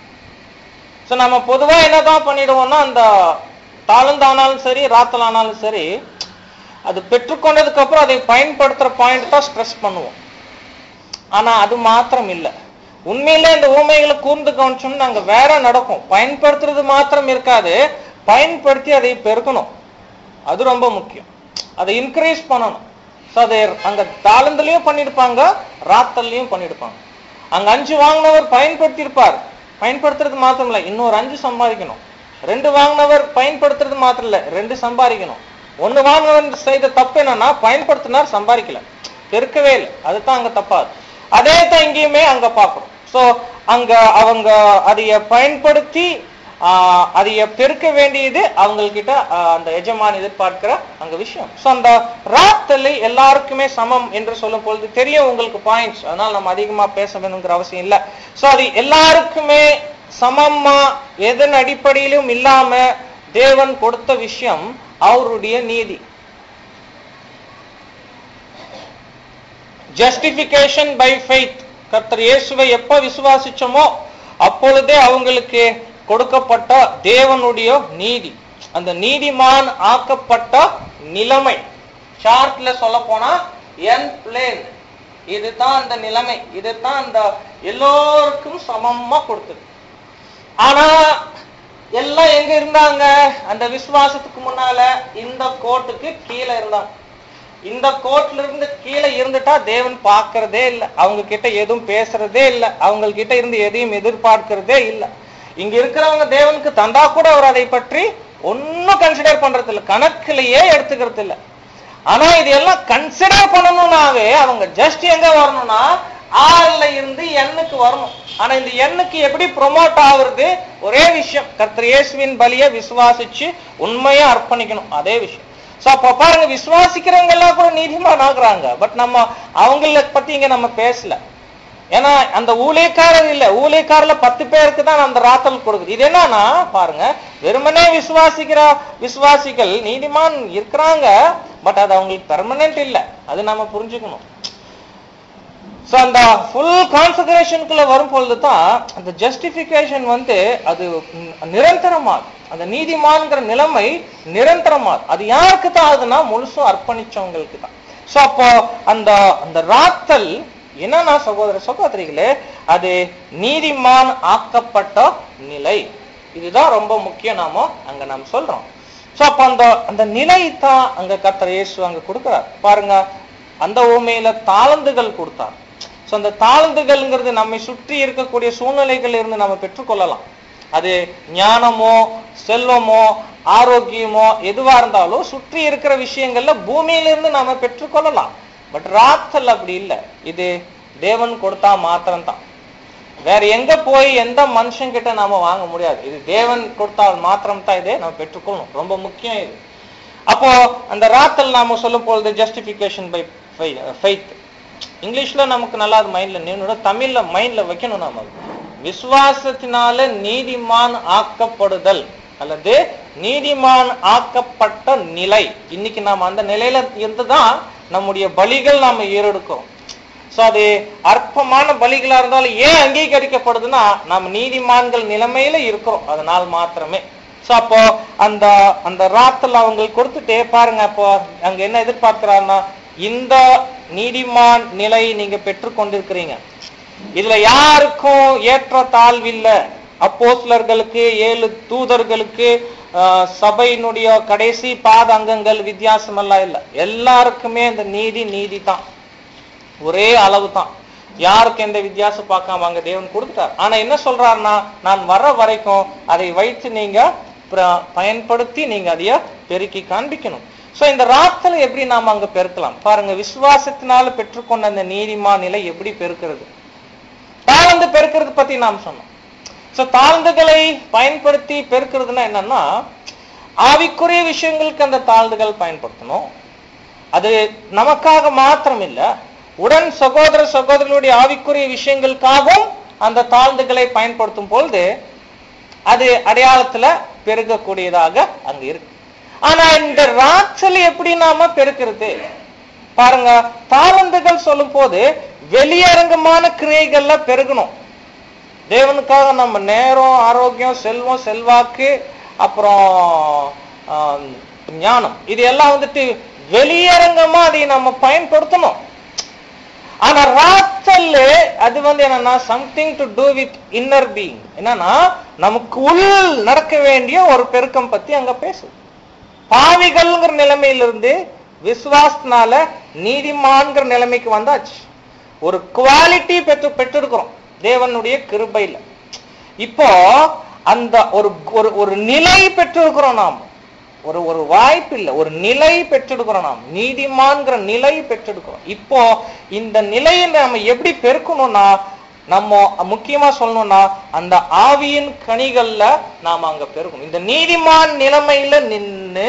சோ நம்ம பொதுவா என்னதான் பண்ணிடுவோம்னா அந்த தாளந்தானாலும் சரி ராத்தல் ஆனாலும் சரி அது பெற்றுக்கொண்டதுக்கு அப்புறம் அதை பயன்படுத்துற பாயிண்ட் தான் ஸ்ட்ரெஸ் பண்ணுவோம் ஆனா அது மாத்திரம் இல்ல உண்மையிலே இந்த ஊமைகளை கூர்ந்து கவனிச்சோம்னா அங்க வேற நடக்கும் பயன்படுத்துறது மாத்திரம் இருக்காது பயன்படுத்தி அதை பெருக்கணும் அது ரொம்ப முக்கியம் அதை இன்க்ரீஸ் பண்ணணும் So, அதை அங்க தாளந்துலயும் பண்ணிருப்பாங்க ராத்தல்லையும் பண்ணிருப்பாங்க அங்க அஞ்சு வாங்கினவர் பயன்படுத்தி இருப்பார் பயன்படுத்துறது மாத்திரம் இல்ல இன்னொரு அஞ்சு சம்பாதிக்கணும் ரெண்டு வாங்கினவர் பயன்படுத்துறது மாத்திரம் இல்ல ரெண்டு சம்பாதிக்கணும் ஒண்ணு வாங்கினவர் செய்த தப்பு என்னன்னா பயன்படுத்தினார் சம்பாதிக்கல பெருக்கவே இல்லை அதுதான் அங்க தப்பாது அதே தான் இங்கேயுமே அங்க பாக்குறோம் சோ அங்க அவங்க அதைய பயன்படுத்தி ஆஹ், அதைய பெருக்க வேண்டியது அவங்கக்கிட்ட அந்த எஜமான் எதிர்பார்க்கிற அங்க விஷயம் சோ அந்த ராத்தலை எல்லாருக்குமே சமம் என்று சொல்லும் பொழுது தெரியும் உங்களுக்கு பாயிண்ட்ஸ் அதனால நம்ம அதிகமா பேச வேணுங்கிற அவசியம் இல்ல சோ அது எல்லாருக்குமே சமமா எதன் அடிப்படையிலும் இல்லாம தேவன் கொடுத்த விஷயம் அவருடைய நீதி ஜஸ்டிபிகேஷன் பை ஃபெய்த் கர்த்தர் இயேசுவை எப்ப விசுவாசிச்சோமோ அப்பொழுதே அவங்களுக்கு கொடுக்கப்பட்ட தேவனுடைய நீதி அந்த நீதிமான் ஆக்கப்பட்ட நிலைமை சார்ட்ல சொல்ல போனா என் பிளேன் இதுதான் அந்த நிலைமை இதுதான் அந்த எல்லோருக்கும் சமமா கொடுத்தது ஆனா எல்லாம் எங்க இருந்தாங்க அந்த விசுவாசத்துக்கு முன்னால இந்த கோட்டுக்கு கீழே இருந்தாங்க இந்த கோட்ல இருந்து கீழே இருந்துட்டா தேவன் பார்க்கறதே இல்ல அவங்க கிட்ட எதுவும் பேசுறதே இல்ல அவங்க கிட்ட இருந்து எதையும் எதிர்பார்க்கிறதே இல்ல இங்க இருக்கிறவங்க தேவனுக்கு தந்தா கூட அவர் அதை பற்றி ஒன்னும் கன்சிடர் பண்றது இல்ல கணக்குலயே எடுத்துக்கிறது இல்ல ஆனா இது எல்லாம் கன்சிடர் பண்ணணும்னாவே அவங்க ஜஸ்ட் எங்க வரணும்னா ஆறுல இருந்து எண்ணுக்கு வரணும் ஆனா இந்த எண்ணுக்கு எப்படி ப்ரொமோட் ஆகுறது ஒரே விஷயம் கர்த்தர் இயேசுவின் பலியை விசுவாசிச்சு உண்மையா அர்ப்பணிக்கணும் அதே விஷயம் சோ அப்ப பாருங்க விசுவாசிக்கிறவங்க எல்லாம் கூட நீதிமான் ஆகுறாங்க பட் நம்ம அவங்கள பத்தி இங்க நம்ம பேசல ஏன்னா அந்த ஊழியக்காரர் இல்ல ஊழியக்காரர்ல பத்து பேருக்கு தான் அந்த ராத்தல் கொடுக்குது இது என்னன்னா பாருங்க வெறுமனே விசுவாசிக்கிற விசுவாசிகள் நீதிமான் இருக்கிறாங்க பட் அது அவங்களுக்கு பெர்மனன்ட் இல்ல அது நம்ம புரிஞ்சுக்கணும் சோ அந்த ஃபுல் கான்சன்ட்ரேஷனுக்குள்ள வரும் பொழுது தான் அந்த ஜஸ்டிபிகேஷன் வந்து அது ம், நிரந்தரமாகும் அந்த நீதிமான்கிற நிலைமை நிரந்தரமாகும் அது யாருக்கு தான் ஆகுதுன்னா முழுசும் அர்ப்பணிச்சவங்களுக்கு தான் சோ அப்போ அந்த அந்த ராத்தல் என்னன்னா சகோதர சகோதரிகளே அது நீதிமான் ஆக்கப்பட்ட நிலை இதுதான் ரொம்ப முக்கியம் நாம அங்க நாம் சொல்றோம் சோ அப்ப அந்த அந்த நிலை தான் அங்க கர்த்தர் இயேசு அங்க கொடுக்கிறார் பாருங்க அந்த ஊமையில தாளந்துகள் கொடுத்தார் சோ அந்த தாளந்துகள்ங்கிறது நம்மை சுற்றி இருக்கக்கூடிய சூழ்நிலைகள் இருந்து நம்ம பெற்றுக்கொள்ளலாம் அது ஞானமோ செல்வமோ ஆரோக்கியமோ எதுவா இருந்தாலும் சுற்றி இருக்கிற விஷயங்கள்ல பூமியிலிருந்து நாம பெற்றுக்கொள்ளலாம் பட் ராத்தல் அப்படி இல்லை இது தேவன் கொடுத்தா மாத்திரம்தான் வேற எங்க போய் எந்த மனுஷன் கிட்ட நாம வாங்க முடியாது இது தேவன் கொடுத்தால் மாத்திரம் தான் இதை நம்ம பெற்றுக்கொள்ளணும் ரொம்ப முக்கியம் இது அப்போ அந்த ராத்தல் நாம சொல்லும் பொழுது ஜஸ்டிபிகேஷன் பை ஃபெய்த் இங்கிலீஷ்ல நமக்கு நல்லா அது மைண்ட்ல நின்று தமிழ்ல மைண்ட்ல வைக்கணும் நாம அது. விசுவாசத்தினால நீதிமான் ஆக்கப்படுதல் அல்லது நீதிமான் ஆக்கப்பட்ட நிலை இன்னைக்கு நாம அந்த நிலையில இருந்துதான் நம்முடைய பலிகள் நாம ஏறெடுக்கிறோம் சோ அது அற்பமான பலிகளா இருந்தாலும் ஏன் அங்கீகரிக்கப்படுதுன்னா நம்ம நீதிமான்கள் நிலைமையில இருக்கிறோம் அதனால் மாத்திரமே சோ அப்போ அந்த அந்த ராத்தில் அவங்களுக்கு கொடுத்துட்டே பாருங்க அப்போ அங்க என்ன எதிர்பார்க்கிறாருன்னா இந்த நீதிமான் நிலை நீங்க பெற்றுக்கொண்டிருக்கிறீங்க இதுல யாருக்கும் ஏற்ற தாழ்வில்ல அப்போஸ்லர்களுக்கு ஏழு தூதர்களுக்கு ஆஹ், சபையினுடைய கடைசி பாத அங்கங்கள் வித்தியாசம் எல்லாம் இல்ல எல்லாருக்குமே இந்த நீதி நீதி தான் ஒரே அளவு தான் யாருக்கு எந்த வித்தியாசம் பார்க்காம அங்க தேவன் கொடுத்துட்டார் ஆனா என்ன சொல்றாருன்னா நான் வர்ற வரைக்கும் அதை வைத்து நீங்க பிர- பயன்படுத்தி நீங்க அதைய பெருக்கி காண்பிக்கணும் சோ இந்த ராத்தலை எப்படி நாம அங்க பெருக்கலாம் பாருங்க விசுவாசத்தினால பெற்றுக்கொண்ட அந்த நீதிமா நிலை எப்படி பெருக்கிறது தாழ்ந்து பெருக்கிறது பத்தி நாம் சொன்னோம் சோ தாழ்ந்துகளை பயன்படுத்தி பெருக்கிறதுனா என்னன்னா ஆவிக்குரிய விஷயங்களுக்கு அந்த தாழ்ந்துகள் பயன்படுத்தணும் அது நமக்காக மாத்திரம் இல்ல உடன் சகோதர சகோதரர்களுடைய ஆவிக்குரிய விஷயங்களுக்காகவும் அந்த தாழ்ந்துகளை பயன்படுத்தும் பொழுது அது அடையாளத்துல பெருகக்கூடியதாக அங்க இருக்கு ஆனா இந்த ராச்சல் எப்படி நாம பெருக்கிறது பாருங்க தாளந்துகள் சொல்லும் போது வெளியரங்கமான கிரியைகள்ல பெருகணும் தேவனுக்காக நம்ம நேரம் ஆரோக்கியம் செல்வம் செல்வாக்கு அப்புறம் ஆம், ஞானம் இது எல்லாம் வந்துட்டு வெளியரங்கமா அதை நம்ம பயன்படுத்தணும் ஆனா ராத்தல் அது வந்து என்னன்னா something to do with inner being என்னன்னா நமக்கு உள் நடக்க வேண்டிய ஒரு பெருக்கம் பத்தி அங்க பேசுது பாவிகள்ங்கிற நிலைமையிலிருந்து விசுவாசத்தினால நீதிமான்கிற நிலைமைக்கு வந்தாச்சு ஒரு குவாலிட்டி பெற்று பெற்றிருக்கிறோம் தேவனுடைய கிருபையில இப்போ அந்த ஒரு ஒரு ஒரு நிலை பெற்றிருக்கிறோம் நாம் ஒரு ஒரு வாய்ப்பு இல்லை ஒரு நிலை பெற்றெடுக்கிறோம் நாம் நீதிமான்கிற நிலை பெற்றெடுக்கிறோம் இப்போ இந்த நிலையை நாம எப்படி பெருக்கணும்னா நம்ம முக்கியமா சொல்லணும்னா அந்த ஆவியின் கனிகள்ல நாம அங்க பெருக்கணும் இந்த நீதிமான் நிலைமையில நின்னு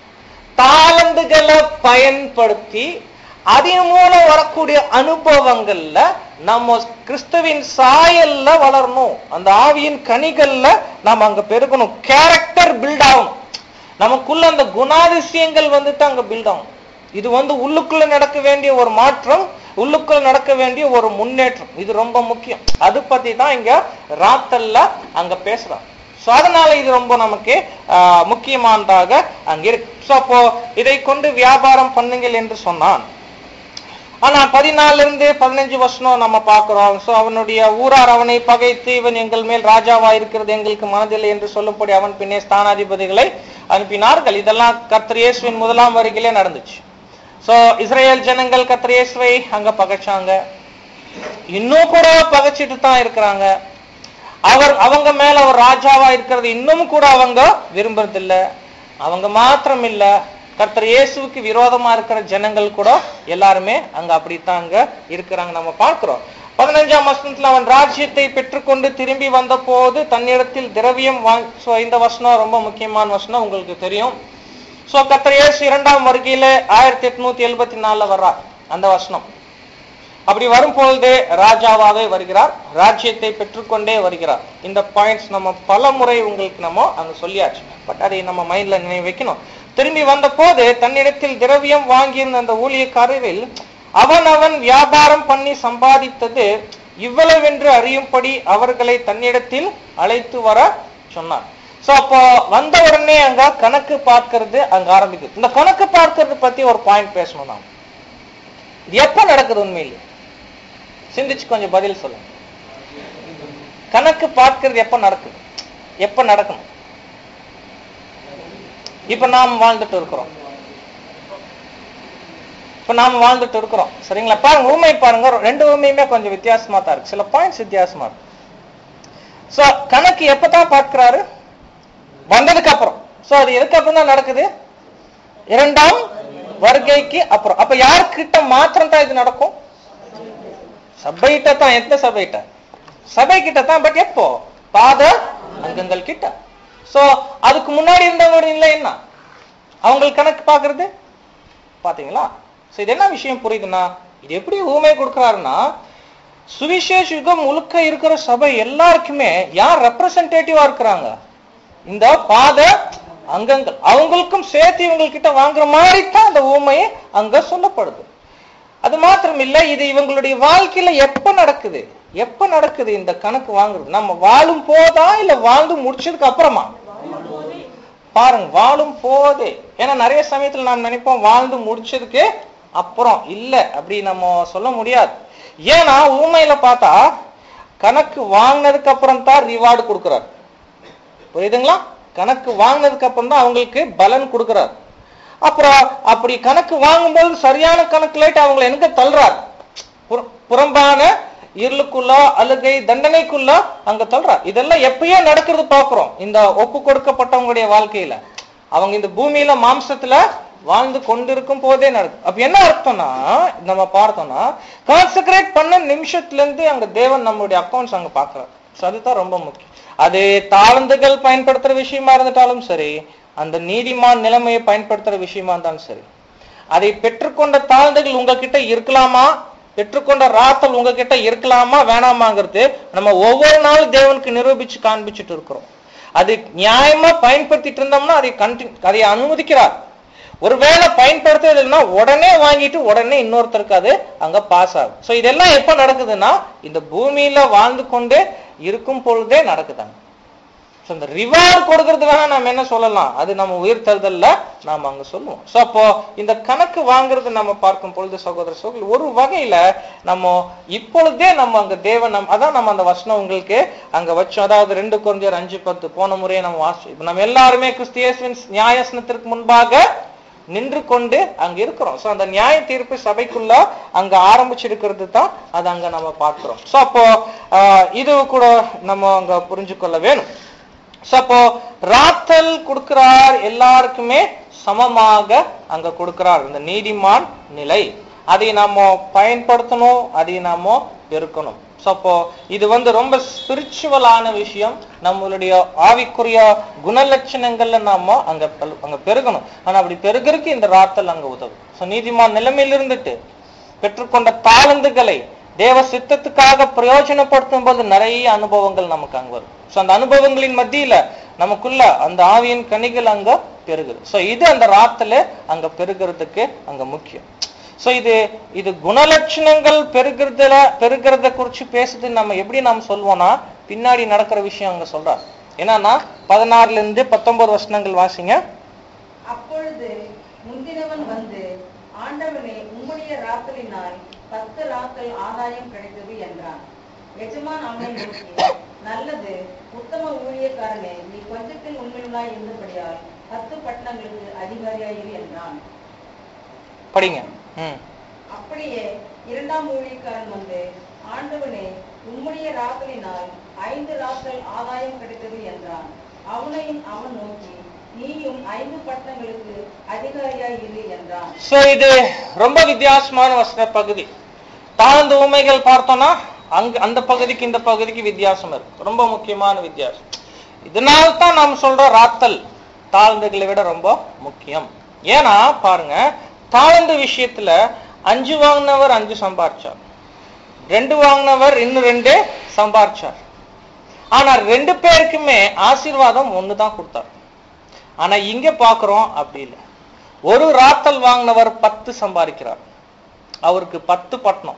தாளந்துகளை பயன்படுத்தி அதன் மூலம் வரக்கூடிய அனுபவங்கள்ல நம்ம கிறிஸ்துவின் சாயல்ல வளரணும் அந்த ஆவியின் கனிகள்ல நாம அங்க பெருக்கணும் கேரக்டர் பில்ட் ஆகும் நமக்குள்ள அந்த குணாதிசயங்கள் வந்துட்டு அங்க பில்ட் ஆகும் இது வந்து உள்ளுக்குள்ள நடக்க வேண்டிய ஒரு மாற்றம் உள்ளுக்குள்ள நடக்க வேண்டிய ஒரு முன்னேற்றம் இது ரொம்ப முக்கியம் அது பத்தி தான் இங்க ராத்தல்ல அங்க பேசுறாங்க சோ அதனால இது ரொம்ப நமக்கு ஆஹ், முக்கியமானதாக அங்க இருக்கு சோ அப்போ இதை கொண்டு வியாபாரம் பண்ணுங்கள் என்று சொன்னான் ஆனா பதினாலுல இருந்து பதினஞ்சு வருஷம் நம்ம பார்க்கிறோம் சோ அவனுடைய ஊரார் அவனை பகைத்து இவன் எங்கள் மேல் ராஜாவா இருக்கிறது எங்களுக்கு மனதில்லை என்று சொல்லும்படி அவன் பின்னே ஸ்தானாதிபதிகளை அனுப்பினார்கள் இதெல்லாம் கர்த்தர் இயேசுவின் முதலாம் வருகையிலே நடந்துச்சு சோ இஸ்ரேல் ஜனங்கள் கர்த்தர் இயேசுவை அங்க பகைச்சாங்க இன்னும் கூட பகைச்சிட்டு தான் இருக்கிறாங்க அவர் அவங்க மேல அவர் ராஜாவா இருக்கிறது இன்னும் கூட அவங்க விரும்புறதில்ல அவங்க மாத்திரம் இல்ல கர்த்தர் இயேசுவுக்கு விரோதமா இருக்கிற ஜனங்கள் கூட எல்லாருமே அங்க அப்படித்தான் அங்க இருக்கிறாங்க நம்ம பார்க்கிறோம் பதினஞ்சாம் வசனத்துல அவன் ராஜ்யத்தை பெற்றுக்கொண்டு திரும்பி வந்த போது தன்னிடத்தில் திரவியம் வாங் சோ இந்த வசனம் ரொம்ப முக்கியமான வசனம் உங்களுக்கு தெரியும் சோ கர்த்தர் இயேசு இரண்டாம் வருகையில ஆயிரத்தி எட்நூத்தி எழுபத்தி நாலுல வர்றார் அந்த வசனம் அப்படி வரும்பொழுது ராஜாவாவே வருகிறார் ராஜ்யத்தை பெற்றுக்கொண்டே வருகிறார் இந்த பாயிண்ட்ஸ் நம்ம பல முறை உங்களுக்கு நம்ம அங்க சொல்லியாச்சு பட் அதை நம்ம மைண்ட்ல நினைவு வைக்கணும் திரும்பி வந்த போது தன்னிடத்தில் திரவியம் வாங்கியிருந்த அந்த ஊழியக்காரரில் அவன் அவன் வியாபாரம் பண்ணி சம்பாதித்தது இவ்வளவென்று அறியும்படி அவர்களை தன்னிடத்தில் அழைத்து வர சொன்னார் சோ அப்போ வந்த உடனே அங்க கணக்கு பார்க்கிறது அங்க ஆரம்பிக்குது இந்த கணக்கு பார்க்கிறது பத்தி ஒரு பாயிண்ட் பேசணும் நாம் இது எப்ப நடக்குது உண்மையிலே சிந்திச்சு கொஞ்சம் பதில் சொல்லுங்க கணக்கு பார்க்கிறது எப்ப நடக்குது எப்ப நடக்கணும் இப்ப நாம் வாழ்ந்துட்டு இருக்கிறோம் இப்ப நாம வாழ்ந்துட்டு இருக்கிறோம் சரிங்களா பாருங்க ஊமை பாருங்க ரெண்டு ஊமையுமே கொஞ்சம் வித்தியாசமா தான் இருக்கு சில பாயிண்ட்ஸ் வித்தியாசமா இருக்கு சோ கணக்கு எப்பதான் பார்க்கிறாரு வந்ததுக்கு அப்புறம் சோ அது எதுக்கு அப்புறம் தான் நடக்குது இரண்டாம் வருகைக்கு அப்புறம் அப்ப யார்கிட்ட மாத்திரம் தான் இது நடக்கும் சபைகிட்ட தான் எந்த சபைகிட்ட சபை கிட்ட தான் பட் எப்போ பாத அங்கங்கள் கிட்ட சோ அதுக்கு முன்னாடி இருந்தவங்க நிலை என்ன அவங்களுக்கு கணக்கு பாக்குறது பாத்தீங்களா சோ இது என்ன விஷயம் புரியுதுன்னா இது எப்படி ஊமை கொடுக்கறாருன்னா சுவிசேஷ யுகம் முழுக்க இருக்கிற சபை எல்லாருக்குமே யார் ரெப்ரசன்டேட்டிவா இருக்கிறாங்க இந்த பாத அங்கங்கள் அவங்களுக்கும் சேர்த்து இவங்க கிட்ட வாங்குற மாதிரி தான் அந்த ஊமையை அங்க சொல்லப்படுது அது மாத்திரம் இல்ல இது இவங்களுடைய வாழ்க்கையில எப்ப நடக்குது எப்ப நடக்குது இந்த கணக்கு வாங்குறது நம்ம வாழும் போதா இல்ல வாழ்ந்து முடிச்சதுக்கு அப்புறமா பாருங்க வாழும் போதே ஏன்னா நிறைய சமயத்துல நாம் நினைப்போம் வாழ்ந்து முடிச்சதுக்கு அப்புறம் இல்ல அப்படி நம்ம சொல்ல முடியாது ஏன்னா ஊமையில பார்த்தா கணக்கு வாங்கினதுக்கு அப்புறம் தான் ரிவார்டு கொடுக்கிறார் புரியுதுங்களா கணக்கு வாங்கினதுக்கு அப்புறம் தான் அவங்களுக்கு பலன் கொடுக்கிறார் அப்புறம் அப்படி கணக்கு வாங்கும்போது சரியான கணக்குலேட்டு அவங்களை எங்க தள்ளுறார் புற- புறம்பான இருளுக்குள்ள அழுகை தண்டனைக்குள்ள அங்க தள்ளுறார் இதெல்லாம் எப்பயோ நடக்கிறது பாக்குறோம் இந்த ஒப்பு கொடுக்கப்பட்டவங்களுடைய வாழ்க்கையில அவங்க இந்த பூமியில மாம்சத்துல வாழ்ந்து கொண்டிருக்கும் போதே நடக்கும் அப்ப என்ன அர்த்தம்னா நம்ம பார்த்தோம்னா கான்சென்ட்ரேட் பண்ண நிமிஷத்துல இருந்து அங்க தேவன் நம்மளுடைய அக்கௌண்ட்ஸ் அங்க பாக்குறாரு So அதுதான் ரொம்ப முக்கியம் அது தாளந்துகள் பயன்படுத்துற விஷயமா இருந்துட்டாலும் சரி அந்த நீதிமான் நிலைமையை பயன்படுத்துற விஷயமா இருந்தாலும் சரி அதை பெற்றுக்கொண்ட தாழ்ந்துகள் உங்ககிட்ட இருக்கலாமா பெற்றுக்கொண்ட ராத்தல் உங்ககிட்ட இருக்கலாமா வேணாமாங்கிறது நம்ம ஒவ்வொரு நாளும் தேவனுக்கு நிரூபிச்சு காண்பிச்சுட்டு இருக்கிறோம் அது நியாயமா பயன்படுத்திட்டு இருந்தோம்னா அதை கண்டினியூ அதை அனுமதிக்கிறார் ஒருவேளை பயன்படுத்துறதுன்னா உடனே வாங்கிட்டு உடனே இன்னொருத்தருக்கு அது அங்க பாஸ் ஆகும் சோ இதெல்லாம் எப்ப நடக்குதுன்னா இந்த பூமியில வாழ்ந்து கொண்டே இருக்கும் பொழுதே நடக்குதாங்க So, இந்த ரிவார்டு கொடுக்கறது வேணா நம்ம என்ன சொல்லலாம் அது நம்ம உயிர் தருதல்ல நாம அங்க சொல்லுவோம் சோ அப்போ இந்த கணக்கு வாங்குறது நம்ம பார்க்கும் பொழுது சகோதர சகோதரி ஒரு வகையில நம்ம இப்பொழுதே நம்ம அங்க தேவன் நம் அதான் நம்ம அந்த வசனம் உங்களுக்கு அங்க வச்சோம் அதாவது ரெண்டு குழந்தையர் அஞ்சு பத்து போன முறையே நம்ம வாசி இப்ப நம்ம எல்லாருமே கிறிஸ்தியேசுவின் நியாயசனத்திற்கு முன்பாக நின்று கொண்டு அங்க இருக்கிறோம் சோ அந்த நியாய தீர்ப்பு சபைக்குள்ள அங்க ஆரம்பிச்சிருக்கிறது தான் அது அங்க நம்ம பார்க்கிறோம் சோ அப்போ ஆஹ், இது கூட நம்ம அங்க புரிஞ்சுக்கொள்ள வேணும் சோ அப்போ ராத்தல் கொடுக்கிறார் எல்லாருக்குமே சமமாக அங்க கொடுக்கிறார் இந்த நீதிமான் நிலை அதை நாம பயன்படுத்தணும் அதை நாம பெருக்கணும் சோ அப்போ இது வந்து ரொம்ப ஸ்பிரிச்சுவலான விஷயம் நம்மளுடைய ஆவிக்குரிய குணலட்சணங்கள்ல நாம அங்க பெல்- அங்க பெருகணும் ஆனா அப்படி பெருகிறதுக்கு இந்த ராத்தல் அங்க உதவும் சோ நீதிமான் நிலைமையில் இருந்துட்டு பெற்றுக்கொண்ட தாளந்துகளை தேவ சித்தத்துக்காக பிரயோஜனப்படுத்தும் போது நிறைய அனுபவங்கள் நமக்கு அங்க வரும் சோ அந்த அனுபவங்களின் மத்தியில நமக்குள்ள அந்த ஆவியின் கனிகள் அங்க பெருகுது சோ இது அந்த ராத்துல அங்க பெருகிறதுக்கு அங்க முக்கியம் சோ இது இது குணலட்சணங்கள் பெருகிறதுல பெருகிறத குறிச்சு பேசுது நம்ம எப்படி நாம் சொல்வோம்னா பின்னாடி நடக்கிற விஷயம் அங்க சொல்றார் என்னன்னா பதினாறுல இருந்து பத்தொன்பது வசனங்கள் வாசிங்க அப்பொழுது முந்தினவன் வந்து ஆண்டவனே உம்முடைய ராத்தலினால் பத்து ராத்தல் ஆதாயம் கிடைத்தது என்றான் எஜமான் அவனை நோக்கி நல்லது உத்தம ஊழியக்காரனே நீ கொஞ்சத்தில் உண்மையுள்ளாய் இருந்தபடியால் பத்து பட்டணங்களுக்கு அதிகாரியாயிரு என்றான் படிங்க ம் அப்படியே இரண்டாம் ஊழியக்காரன் வந்து ஆண்டவனே உம்முடைய ராத்தலினால் ஐந்து ராத்தல் ஆதாயம் கிடைத்தது என்றான் அவனையும் அவன் நோக்கி நீயும் ஐந்து பட்டணங்களுக்கு அதிகாரியாய் இரு என்றான் சோ இது ரொம்ப வித்தியாசமான வசன பகுதி தாழ்ந்த உண்மைகள் பார்த்தோம்னா அங்க அந்த பகுதிக்கு இந்த பகுதிக்கு வித்தியாசம் இருக்கு ரொம்ப முக்கியமான வித்தியாசம் இதனால தான் நாம் சொல்றோம் ராத்தல் தாழ்ந்துகளை விட ரொம்ப முக்கியம் ஏன்னா பாருங்க தாழ்ந்த விஷயத்துல அஞ்சு வாங்கினவர் அஞ்சு சம்பாரிச்சார் ரெண்டு வாங்கினவர் இன்னும் ரெண்டு சம்பாரிச்சார் ஆனா ரெண்டு பேருக்குமே ஆசீர்வாதம் ஒண்ணு தான் கொடுத்தார் ஆனா இங்க பாக்குறோம் அப்படி இல்லை ஒரு ராத்தல் வாங்கினவர் பத்து சம்பாதிக்கிறார் அவருக்கு பத்து பட்டணம்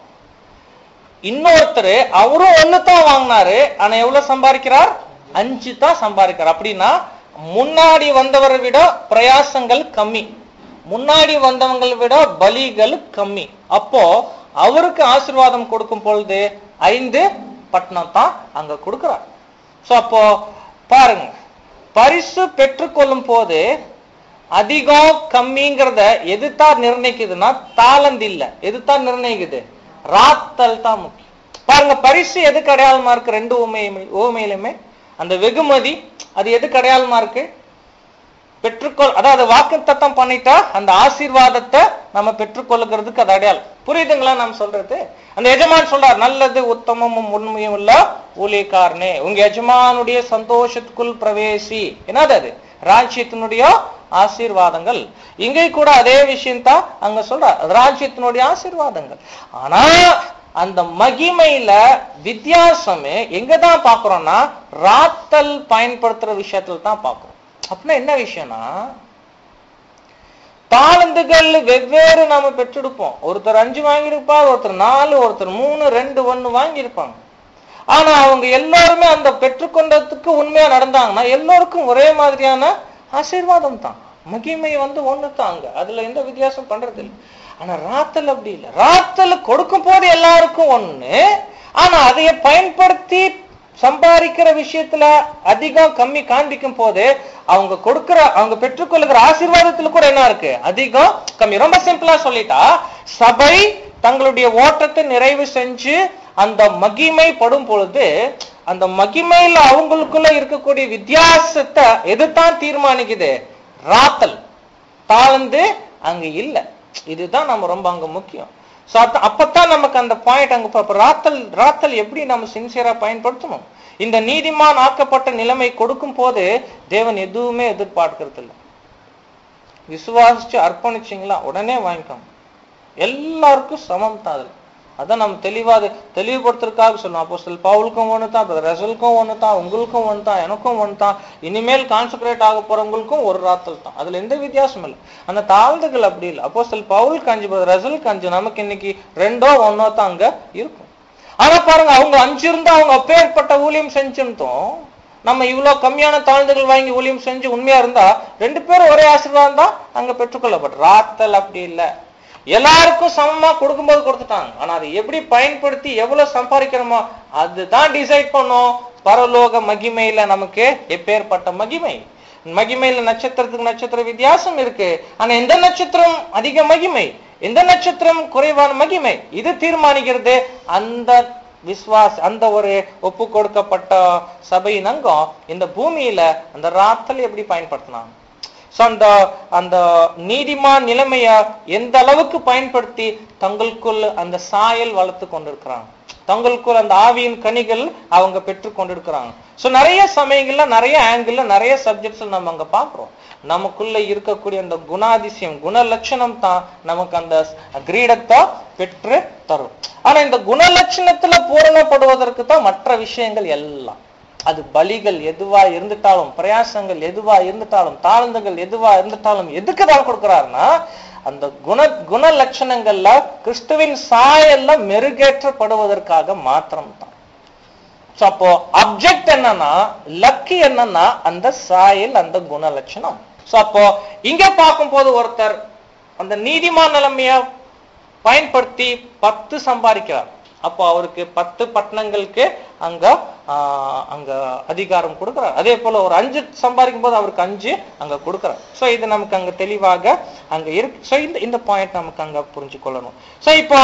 இன்னொருத்தர் அவரும் ஒண்ணு தான் வாங்கினாரு ஆனா எவ்வளவு சம்பாதிக்கிறார் அஞ்சு தான் சம்பாதிக்கிறார் அப்படின்னா முன்னாடி வந்தவரை விட பிரயாசங்கள் கம்மி முன்னாடி வந்தவங்களை விட பலிகள் கம்மி அப்போ அவருக்கு ஆசீர்வாதம் கொடுக்கும் பொழுது ஐந்து பட்டணம் தான் அங்க கொடுக்கிறார் சோ அப்போ பாருங்க பரிசு பெற்றுக்கொள்ளும் போது அதிகம் கம்மிங்கிறத எதுதான் நிர்ணயிக்குதுன்னா தாளந்து இல்ல எதுதான் நிர்ணயிக்குது ராத்தல் தான் முக்கியம் பாருங்க பரிசு எதுக்கு அடையாளமா இருக்கு ரெண்டு ஊமையுமே ஊமையிலுமே அந்த வெகுமதி அது எதுக்கு அடையாளமா இருக்கு பெற்றுக்கொள் அதாவது வாக்கு தத்தம் பண்ணிட்டா அந்த ஆசீர்வாதத்தை நம்ம பெற்றுக்கொள்ளுகிறதுக்கு அது அடையாளம் புரியுதுங்களா நாம் சொல்றது அந்த எஜமான் சொல்றார் நல்லது உத்தமமும் உண்மையும் உள்ள ஊழியக்காரனே உங்க எஜமானுடைய சந்தோஷத்துக்குள் பிரவேசி என்னது அது ராஜ்யத்தினுடைய ஆசீர்வாதங்கள் இங்கே கூட அதே விஷயம் தான் அங்க சொல்றார் ராஜ்யத்தினுடைய ஆசீர்வாதங்கள் ஆனா அந்த மகிமையில வித்தியாசமே எங்க தான் பாக்குறோம்னா ராத்தல் பயன்படுத்துற விஷயத்துல தான் பாக்குறோம் அப்படின்னா என்ன விஷயம்னா தாளந்துகள் வெவ்வேறு நாம பெற்றெடுப்போம் ஒருத்தர் அஞ்சு வாங்கியிருப்பார் ஒருத்தர் நாலு ஒருத்தர் மூணு ரெண்டு ஒன்னு வாங்கியிருப்பாங்க ஆனா அவங்க எல்லாருமே அந்த பெற்றுக்கொண்டதுக்கு உண்மையா நடந்தாங்கன்னா எல்லோருக்கும் ஒரே மாதிரியான ஆசீர்வாதம் தான் மகிமை வந்து ஒண்ணு தாங்க அதுல எந்த வித்தியாசம் பண்றது இல்லை ஆனா ராத்தல் அப்படி இல்லை ராத்தல் கொடுக்கும் போது எல்லாருக்கும் ஒண்ணு ஆனா அதைய பயன்படுத்தி சம்பாதிக்கிற விஷயத்துல அதிகம் கம்மி காண்பிக்கும் போது அவங்க கொடுக்கிற அவங்க பெற்றுக்கொள்ளுகிற ஆசீர்வாதத்துல கூட என்ன இருக்கு அதிகம் கம்மி ரொம்ப சிம்பிளா சொல்லிட்டா சபை தங்களுடைய ஓட்டத்தை நிறைவு செஞ்சு அந்த மகிமை படும் பொழுது அந்த மகிமையில அவங்களுக்குள்ள இருக்கக்கூடிய வித்தியாசத்தை எதுதான் தீர்மானிக்குது ராத்தல் தாழ்ந்து அங்க இல்ல இதுதான் நம்ம ரொம்ப அங்க முக்கியம் சோ அப்பதான் நமக்கு அந்த பாயிண்ட் அங்க ப- ராத்தல் ராத்தல் எப்படி நம்ம சின்சியரா பயன்படுத்தணும் இந்த நீதிமான் ஆக்கப்பட்ட நிலைமை கொடுக்கும் போது தேவன் எதுவுமே எதிர்பார்க்கறது இல்லை விசுவாசிச்சு அர்ப்பணிச்சிங்களா உடனே வாங்கிக்கோங்க எல்லாருக்கும் சமம் தான் அதுல அதான் நம்ம தெளிவா அது தெளிவுபடுத்துறதுக்காக சொல்லணும் அப்போ சில பவுலுக்கும் ஒன்று தான் ரசலுக்கும் ஒன்று தான் உங்களுக்கும் ஒன்று தான் எனக்கும் ஒன்று தான் இனிமேல் கான்சன்ட்ரேட் ஆக போறவங்களுக்கும் ஒரு ராத்தல் தான் அதுல எந்த வித்தியாசம் இல்லை அந்த தாழ்ந்துகள் அப்படி இல்லை அப்போ சில பவுலுக்கு அஞ்சு ரசலுக்கு அஞ்சு நமக்கு இன்னைக்கு ரெண்டோ ஒன்னோ தான் அங்க இருக்கும் ஆனா பாருங்க அவங்க அஞ்சு இருந்தா அவங்க அப்பேற்பட்ட ஊழியம் செஞ்சிருந்தோம் நம்ம இவ்வளவு கம்மியான தாழ்ந்துகள் வாங்கி ஊழியம் செஞ்சு உண்மையா இருந்தா ரெண்டு பேரும் ஒரே ஆசீர்வாதம் தான் அங்க பெற்றுக்கொள்ளப்பட்ட ராத்தல் அப்படி இல்லை எல்லாருக்கும் சமமா கொடுக்கும்போது கொடுத்துட்டாங்க ஆனா அதை எப்படி பயன்படுத்தி எவ்வளவு சம்பாதிக்கிறோமோ அதுதான் டிசைட் பண்ணும் பரலோக மகிமையில நமக்கு எப்பேற்பட்ட மகிமை மகிமையில நட்சத்திரத்துக்கு நட்சத்திர வித்தியாசம் இருக்கு ஆனா எந்த நட்சத்திரம் அதிக மகிமை எந்த நட்சத்திரம் குறைவான மகிமை இது தீர்மானிக்கிறது அந்த விஸ்வாஸ் அந்த ஒரு ஒப்பு கொடுக்கப்பட்ட சபையின் அங்கம் இந்த பூமியில அந்த ராத்தல் எப்படி பயன்படுத்தினாங்க So, அந்த அந்த நீதிமான் நிலைமைய எந்த அளவுக்கு பயன்படுத்தி தங்களுக்குள் அந்த சாயல் வளர்த்து கொண்டிருக்கிறாங்க தங்களுக்குள் அந்த ஆவியின் கனிகள் அவங்க பெற்று கொண்டிருக்கிறாங்க சோ நிறைய சமயங்கள்ல நிறைய ஆங்கிள் நிறைய சப்ஜெக்ட்ஸ் நம்ம அங்க பாக்குறோம் நமக்குள்ள இருக்கக்கூடிய அந்த குணாதிசயம் குணலட்சணம் தான் நமக்கு அந்த கிரீடத்தை பெற்று தரும் ஆனா இந்த குணலட்சணத்துல பூரணப்படுவதற்கு தான் மற்ற விஷயங்கள் எல்லாம் அது பலிகள் எதுவா இருந்துட்டாலும் பிரயாசங்கள் எதுவா இருந்துட்டாலும் தாழ்ந்துகள் எதுவா இருந்துட்டாலும் எதுக்கு தான் கொடுக்கிறாருன்னா அந்த குண குண லட்சணங்கள்ல கிறிஸ்துவின் சாயல்ல மெருகேற்றப்படுவதற்காக மாத்திரம் தான் So, அப்போ அப்ஜெக்ட் என்னன்னா லக்கி என்னன்னா அந்த சாயல் அந்த குண லட்சணம் சோ அப்போ இங்க பார்க்கும்போது ஒருத்தர் அந்த நீதிமான் நிலைமைய பயன்படுத்தி பத்து சம்பாதிக்கிறார் அப்போ அவருக்கு பத்து பட்டணங்களுக்கு அங்க ஆஹ், அங்க அதிகாரம் கொடுக்கிறார் அதே போல ஒரு அஞ்சு சம்பாதிக்கும் போது அவருக்கு அஞ்சு அங்க கொடுக்கிறார் சோ இது நமக்கு அங்க தெளிவாக அங்க இருக்கு சோ இந்த இந்த பாயிண்ட் நமக்கு அங்க புரிஞ்சு கொள்ளணும் சோ இப்போ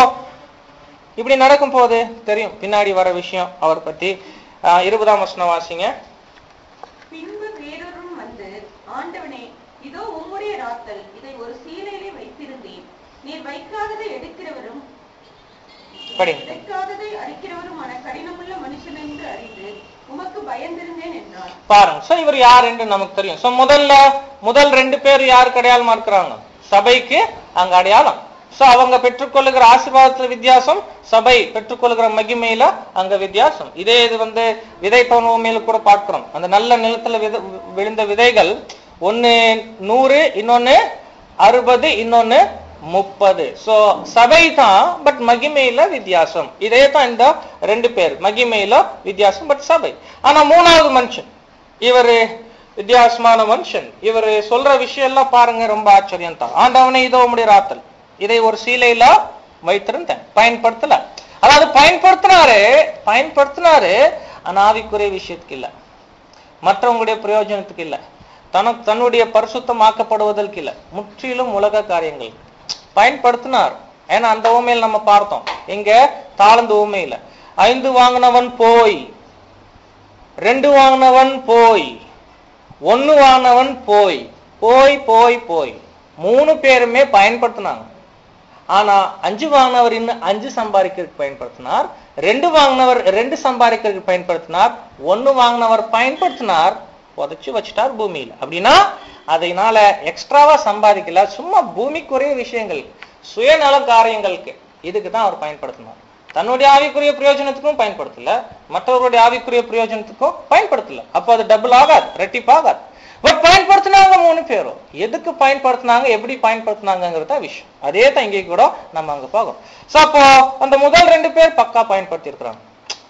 இப்படி நடக்கும் போது தெரியும் பின்னாடி வர விஷயம் அவர் பத்தி ஆஹ், இருபதாம் வசனம் வாசிங்க பின்பு வேறொருவன் வந்து ஆண்டவனே இதோ உம்முடைய ராத்தல் இதை ஒரு சீலையிலே வைத்திருந்தேன் நீர் வைக்காததை எடுக்கிறவரும் படிங்க வைக்காததை அடிக்கிறவருமான கடினமுள்ள மனுஷன் என்று அறிந்து உமக்கு பயந்திருந்தேன் என்றார் பாருங்க சோ இவர் யார் என்று நமக்கு தெரியும் சோ முதல்ல முதல் ரெண்டு பேர் யாருக்கு அடையாளமா இருக்கிறாங்க சபைக்கு அங்க அடையாளம் சோ அவங்க பெற்றுக்கொள்ளுகிற ஆசீர்வாதத்துல வித்தியாசம் சபை பெற்றுக்கொள்ளுகிற மகிமையில அங்க வித்தியாசம் இதே இது வந்து விதை பருவமையில கூட பார்க்கிறோம் அந்த நல்ல நிலத்துல வித விழுந்த விதைகள் ஒண்ணு நூறு இன்னொன்னு அறுபது இன்னொன்னு முப்பது சோ சபை தான் பட் மகிமையில வித்தியாசம் இதே தான் இந்த ரெண்டு பேர் மகிமையில வித்தியாசம் பட் சபை ஆனா மூணாவது மனுஷன் இவரு வித்தியாசமான மனுஷன் இவரு சொல்ற விஷயம் எல்லாம் பாருங்க ரொம்ப ஆச்சரியம் தான் ஆண்டவனை இதோ உம்முடைய ராத்தல் இதை ஒரு சீலையில வைத்திருந்தேன் பயன்படுத்தல அதாவது பயன்படுத்தினாரு பயன்படுத்தினாரு ஆனா ஆவிக்குரிய விஷயத்துக்கு இல்ல மற்றவங்களுடைய பிரயோஜனத்துக்கு இல்ல தனக்கு தன்னுடைய பரிசுத்தமாக்கப்படுவதற்கு இல்ல முற்றிலும் உலக காரியங்கள் பயன்படுத்தினார் ஏன்னா அந்த ஊமையில் நம்ம பார்த்தோம் இங்க தாழ்ந்த ஊமையில ஐந்து வாங்கினவன் போய் ரெண்டு வாங்கினவன் போய் ஒன்னு வாங்கினவன் போய் போய் போய் போய் மூணு பேருமே பயன்படுத்தினாங்க ஆனா அஞ்சு வாங்கினவர் இன்னும் அஞ்சு சம்பாதிக்கிறதுக்கு பயன்படுத்தினார் ரெண்டு வாங்கினவர் ரெண்டு சம்பாதிக்கிறதுக்கு பயன்படுத்தினார் ஒன்னு வாங்கினவர் பயன்படுத்தினார் புதைச்சு வச்சுட்டார் பூமியில அப்படின்னா அதனால எக்ஸ்ட்ராவா சம்பாதிக்கல சும்மா பூமிக்குரிய விஷயங்கள் சுயநல காரியங்களுக்கு இதுக்கு தான் அவர் பயன்படுத்தினார் தன்னுடைய ஆவிக்குரிய பிரயோஜனத்துக்கும் பயன்படுத்தல மற்றவருடைய ஆவிக்குரிய பிரயோஜனத்துக்கும் பயன்படுத்தல அப்போ அது டபுள் ஆகாது ரெட்டிப்பு ஆகாது பட் பயன்படுத்தினாங்க மூணு பேரும் எதுக்கு பயன்படுத்தினாங்க எப்படி பயன்படுத்தினாங்கிறது தான் விஷயம் அதே தான் இங்கே கூட நம்ம அங்க பார்க்கணும் சோ அப்போ அந்த முதல் ரெண்டு பேர் பக்கா பயன்படுத்தி இருக்கிறாங்க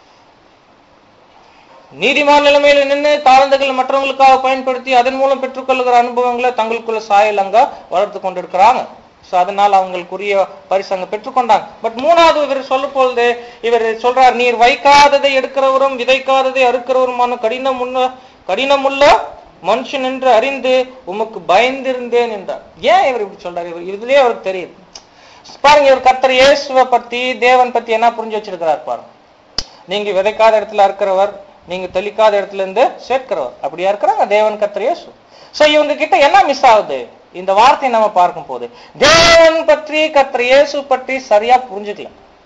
நீதிமான் நிலைமையில நின்று தாழ்ந்துகள் மற்றவங்களுக்காக பயன்படுத்தி அதன் மூலம் பெற்றுக்கொள்ளுகிற அனுபவங்களை தங்களுக்குள்ள சாயல் அங்க வளர்த்து கொண்டிருக்கிறாங்க சோ அதனால அவங்களுக்குரிய பரிசு அங்க பெற்றுக்கொண்டாங்க பட் மூணாவது இவர் சொல்லும் பொழுது இவர் சொல்றார் நீர் வைக்காததை எடுக்கிறவரும் விதைக்காததை அறுக்கிறவருமான கடினம் உள்ள கடினமுள்ள மனுஷன் என்று அறிந்து உமக்கு பயந்திருந்தேன் என்றார் ஏன் இவர் இப்படி சொல்றாரு இவர் இதுலயே அவருக்கு தெரியுது பாருங்க இவர் கர்த்தர் இயேசுவை பத்தி தேவன் பத்தி என்ன புரிஞ்சு வச்சிருக்கிறார் பாருங்க நீங்க விதைக்காத இடத்துல இருக்கிறவர் நீங்க தெளிக்காத இடத்துல இருந்து சேர்க்கிறவர் அப்படியா இருக்கிறாங்க தேவன் கர்த்தர் இயேசு சோ இவங்க கிட்ட என்ன மிஸ் ஆகுது இந்த வார்த்தையை நம்ம பார்க்கும் போது தேவன் பற்றி கர்த்தர் இயேசு பற்றி சரியா புரிஞ்சுக்கல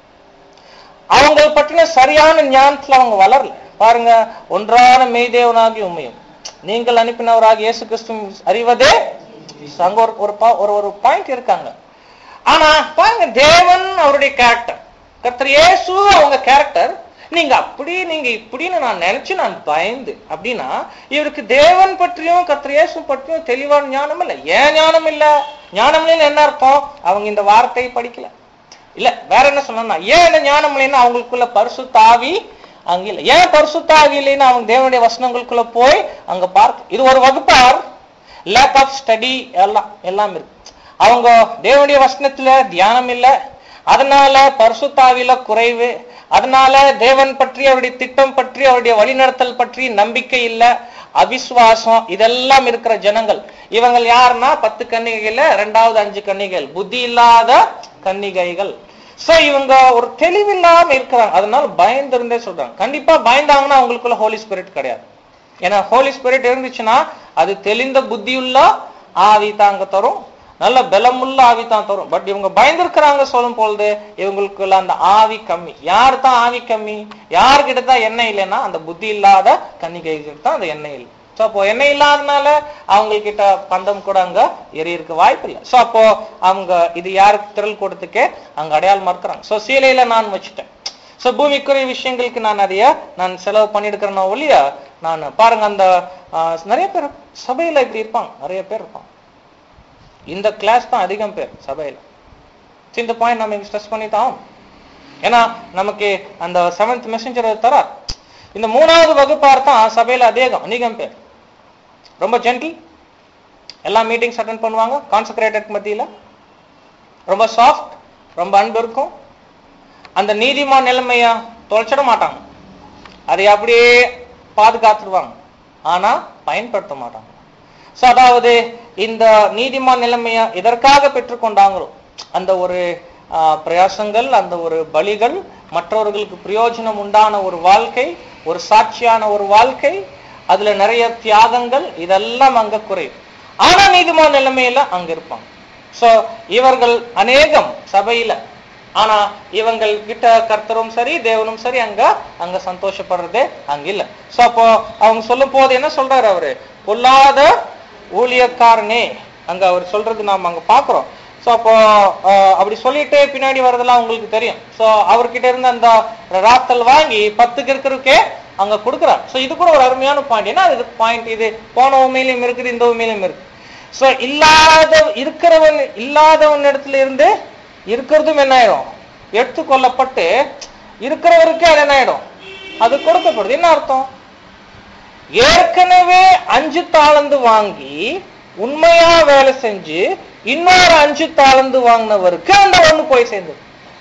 அவங்க பற்றின சரியான ஞானத்துல அவங்க வளரல பாருங்க ஒன்றான மெய்தேவனாகி உண்மையும் நீங்கள் அனுப்பினவராக இயேசு கிறிஸ்து அறிவதே அங்க ஒரு ஒரு பா- ஒரு ஒரு பாயிண்ட் இருக்காங்க ஆனா பாருங்க தேவன் அவருடைய கேரக்டர் கர்த்தர் இயேசு அவங்க கேரக்டர் நீங்க அப்படி நீங்க இப்படின்னு நான் நினைச்சு நான் பயந்து அப்படின்னா இவருக்கு தேவன் பற்றியும் கர்த்தர் இயேசு பற்றியும் தெளிவான ஞானம் இல்ல ஏன் ஞானம் இல்ல ஞானம் இல்லைன்னு என்ன அர்த்தம் அவங்க இந்த வார்த்தையை படிக்கல இல்ல வேற என்ன சொன்னா ஏன் என்ன ஞானம் இல்லைன்னா அவங்களுக்குள்ள பரிசுத்தாவி அங்க இல்ல ஏன் பரிசுத்தாவி இல்லைன்னா அவங்க தேவனுடைய வசனங்களுக்குள்ள போய் அங்க பார்க்க இது ஒரு வகுப்பார் லேக் ஆஃப் ஸ்டடி எல்லாம் எல்லாம் இருக்கு அவங்க தேவனுடைய வசனத்துல தியானம் இல்ல அதனால பரிசுத்தாவில குறைவு அதனால தேவன் பற்றி அவருடைய திட்டம் பற்றி அவருடைய வழிநடத்தல் பற்றி நம்பிக்கை இல்ல அவிசுவாசம் இதெல்லாம் இருக்கிற ஜனங்கள் இவங்கள் யாருன்னா பத்து கன்னிகைகள்ல ரெண்டாவது அஞ்சு கன்னிகைகள் புத்தி இல்லாத கன்னிகைகள் சோ இவங்க ஒரு தெளிவில்லாம இருக்கிறாங்க அதனால பயந்து இருந்தே சொல்றாங்க கண்டிப்பா பயந்தாங்கன்னா அவங்களுக்குள்ள ஹோலி ஸ்பிரிட் கிடையாது ஏன்னா ஹோலி ஸ்பிரிட் இருந்துச்சுன்னா அது தெளிந்த புத்தியுள்ள ஆவி தாங்க தரும் நல்ல பலமுள்ள ஆவி தான் தரும் பட் இவங்க பயந்துருக்கிறாங்க சொல்லும் பொழுது இவங்களுக்குள்ள அந்த ஆவி கம்மி யார் தான் ஆவி கம்மி யாருக்கிட்ட தான் எண்ணெய் இல்லைன்னா அந்த புத்தி இல்லாத கன்னிகைக்கு தான் அந்த எண்ணெய் இல்லை சோ அப்போ எண்ணெய் இல்லாதனால அவங்க கிட்ட பந்தம் கூட அங்க எரியறதுக்கு வாய்ப்பு இல்லை சோ அப்போ அவங்க இது யாருக்கு திரள் கூட்டத்துக்கே அங்க அடையாளமா இருக்கிறாங்க சோ சீலையில நான் வச்சுட்டேன் சோ பூமிக்குரிய விஷயங்களுக்கு நான் நிறைய நான் செலவு பண்ணிருக்கிறேன் ஒழிய நான் பாருங்க அந்த ஆஹ், நிறைய பேர் சபையில இப்படி இருப்பாங்க நிறைய பேர் இருப்பாங்க இந்த கிளாஸ் தான் அதிகம் பேர் சபையில So, இந்த பாயிண்ட் நம்ம ஸ்ட்ரெஸ் பண்ணி தான் ஆகணும். ஏன்னா நமக்கு அந்த செவன்த் மெசஞ்சர் தரார் இந்த மூணாவது வகுப்பார் தான் சபையில அதிகம் அதிகம் பேர் ரொம்ப ஜென்டில் எல்லா மீட்டிங்ஸ் அட்டன் பண்ணுவாங்க கான்சன்ட்ரேட்டட் மத்தியில ரொம்ப சாஃப்ட் ரொம்ப அன்பு இருக்கும் அந்த நீதிமான் நிலைமைய தொலைச்சிட மாட்டாங்க அதை அப்படியே பாதுகாத்துருவாங்க ஆனா பயன்படுத்த மாட்டாங்க சோ அதாவது இந்த நீதிமான் நிலைமைய எதற்காக பெற்றுக்கொண்டாங்களோ அந்த ஒரு ஆ, பிரயாசங்கள் அந்த ஒரு பலிகள் மற்றவர்களுக்கு பிரயோஜனம் உண்டான ஒரு வாழ்க்கை ஒரு சாட்சியான ஒரு வாழ்க்கை அதுல நிறைய தியாகங்கள் இதெல்லாம் அங்க குறையும் ஆனா நீதிமான் நிலைமையில அங்க இருப்பாங்க சோ இவர்கள் அநேகம் சபையில ஆனா இவங்கள் கிட்ட கர்த்தரும் சரி தேவனும் சரி அங்க அங்க சந்தோஷப்படுறதே அங்க இல்ல சோ அப்போ அவங்க சொல்லும் போது என்ன சொல்றாரு அவரு பொல்லாத ஊழியக்காரனே அங்க அவர் சொல்றது நாம அங்க பாக்குறோம் சோ அப்போ ஆஹ், அப்படி சொல்லிட்டு பின்னாடி வரதெல்லாம் உங்களுக்கு தெரியும் சோ அவர்கிட்ட இருந்து அந்த ராத்தல் வாங்கி பத்துக்கு இருக்கிறதுக்கே அங்க கொடுக்குறார் சோ இது கூட ஒரு அருமையான பாயிண்ட் ஏன்னா இது பாயிண்ட் இது போன உண்மையிலும் இருக்குது இந்த உண்மையிலும் இருக்கு சோ இல்லாத இருக்கிறவன் இல்லாதவன் இடத்துல இருந்து இருக்கிறதும் என்ன ஆயிடும் எடுத்துக்கொள்ளப்பட்டு இருக்கிறவருக்கே அது என்ன ஆயிடும் அது கொடுக்கப்படுது என்ன அர்த்தம் ஏற்கனவே அஞ்சு தாளந்து வாங்கி உண்மையா வேலை செஞ்சு இன்னொரு அஞ்சு தாளந்து வாங்கினவருக்கு அந்த ஒண்ணு போய் சேர்ந்தது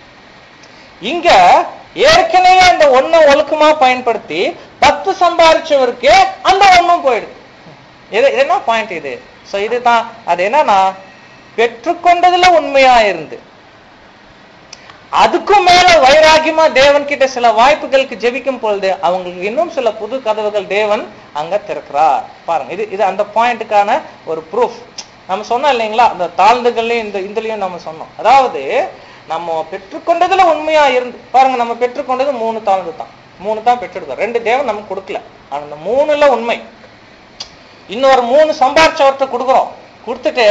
இங்க ஏற்கனவே அந்த ஒண்ண ஒழுக்கமா பயன்படுத்தி பத்து சம்பாரிச்சவருக்கு அந்த ஒண்ணும் போயிடுது இது இது என்ன பாயிண்ட் இது சோ இதுதான் அது என்னன்னா பெற்றுக்கொண்டதுல உண்மையா இருந்து அதுக்கும் மேல வைராகியமா தேவன் கிட்ட சில வாய்ப்புகளுக்கு ஜெபிக்கும் பொழுது அவங்களுக்கு இன்னும் சில புது கதவுகள் தேவன் அங்க திறக்கிறார் பாருங்க இது இது அந்த பாயிண்ட்டுக்கான ஒரு ப்ரூஃப் நம்ம சொன்னோம் இல்லைங்களா அந்த தாழ்ந்துகள்லயும் இந்த இதுலயும் நம்ம சொன்னோம் அதாவது நம்ம பெற்றுக்கொண்டதுல உண்மையா இருந்து பாருங்க நம்ம பெற்றுக்கொண்டது மூணு தாழ்ந்து தான் மூணு தான் பெற்றெடுத்தோம் ரெண்டு தேவன் நமக்கு கொடுக்கல ஆனா அந்த மூணுல உண்மை இன்னொரு மூணு சம்பாரிச்சவர்கிட்ட கொடுக்குறோம் கொடுத்துட்டு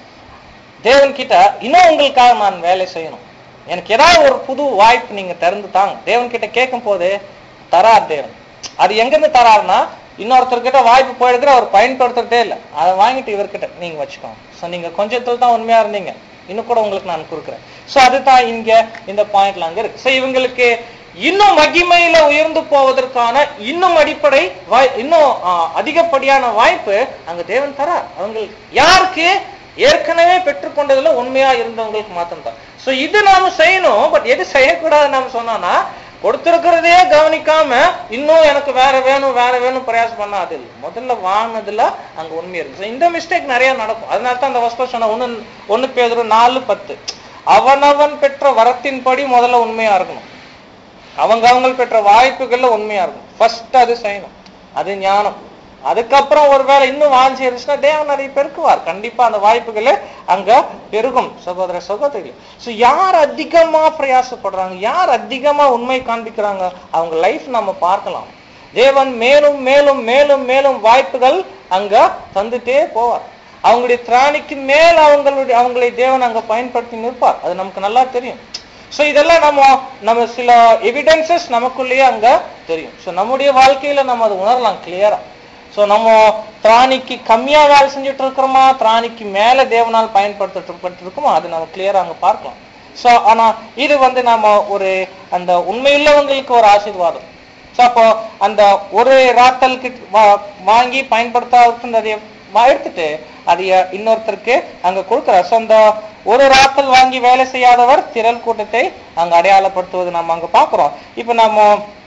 தேவன் கிட்ட இன்னும் உங்களுக்காக நான் வேலை செய்யணும் எனக்கு ஏதாவது ஒரு புது வாய்ப்பு நீங்க திறந்து தாங்க தேவன் கிட்ட கேட்கும் போது தரார் தேவன் அது எங்கிருந்து தராருன்னா இன்னொருத்தர்கிட்ட வாய்ப்பு போயிடுது அவர் பயன்படுத்துறதே இல்லை அதை வாங்கிட்டு இவர்கிட்ட நீங்க வச்சுக்கோங்க ஸோ நீங்க கொஞ்சத்துல தான் உண்மையா இருந்தீங்க இன்னும் கூட உங்களுக்கு நான் கொடுக்குறேன் ஸோ அதுதான் இங்க இந்த பாயிண்ட்ல அங்க இருக்கு ஸோ இவங்களுக்கு இன்னும் மகிமையில உயர்ந்து போவதற்கான இன்னும் அடிப்படை வாய் இன்னும் ஆ, அதிகப்படியான வாய்ப்பு அங்க தேவன் தரார் அவங்களுக்கு யாருக்கு ஏற்கனவே பெற்றுக்கொண்டதுல உண்மையா இருந்தவங்களுக்கு மாத்திரம் தான் சோ இது நாம செய்யணும் பட் எது செய்யக்கூடாது நாம சொன்னோம்னா கொடுத்திருக்கிறதே கவனிக்காம இன்னும் எனக்கு வேற வேணும் வேற வேணும் பிரயாசம் பண்ணா அது இல்லை முதல்ல வாங்கினதுல அங்க உண்மை இருக்கு So, இந்த மிஸ்டேக் நிறைய நடக்கும் அதனால தான் அந்த வஸ்து சொன்ன ஒண்ணு ஒண்ணு பேதுரு நாலு பத்து அவனவன் பெற்ற வரத்தின்படி முதல்ல உண்மையா இருக்கணும் அவங்க அவங்க பெற்ற வாய்ப்புகள்ல உண்மையா இருக்கும் ஃபர்ஸ்ட் அது செய்யணும் அது ஞானம் அதுக்கப்புறம் ஒருவேளை இன்னும் வாஞ்சி இருந்துச்சுன்னா தேவன் அதை பெருக்குவார் கண்டிப்பா அந்த வாய்ப்புகளை அங்க பெருகும் சகோதர சகோதரி சோ யார் அதிகமா பிரயாசப்படுறாங்க யார் அதிகமா உண்மை காண்பிக்கிறாங்க அவங்க லைஃப் நம்ம பார்க்கலாம் தேவன் மேலும் மேலும் மேலும் மேலும் வாய்ப்புகள் அங்க தந்துட்டே போவார் அவங்களுடைய திராணிக்கு மேல் அவங்களுடைய அவங்களை தேவன் அங்க பயன்படுத்தி நிற்பார் அது நமக்கு நல்லா தெரியும் சோ இதெல்லாம் நம்ம நம்ம சில எவிடன்சஸ் நமக்குள்ளேயே அங்க தெரியும் சோ நம்முடைய வாழ்க்கையில நம்ம அதை உணரலாம் கிளியரா சோ நம்ம திராணிக்கு கம்மியா வேலை செஞ்சுட்டு இருக்கிறோமா திராணிக்கு மேல தேவனால் பயன்படுத்தப்பட்டு இருக்கோமா அது நம்ம கிளியரா அங்க பார்க்கலாம் சோ ஆனா இது வந்து நாம ஒரு அந்த உண்மையுள்ளவங்களுக்கு ஒரு ஆசீர்வாதம் சோ அப்போ அந்த ஒரு ராத்தல் கிட் வா- வாங்கி பயன்படுத்தாத அதை வா- எடுத்துட்டு அதைய இன்னொருத்தருக்கு அங்க கொடுக்கிறார் சோ அந்த ஒரு ராத்தல் வாங்கி வேலை செய்யாதவர் திரள் கூட்டத்தை அங்க அடையாளப்படுத்துவது நம்ம அங்க பாக்குறோம் இப்ப நாம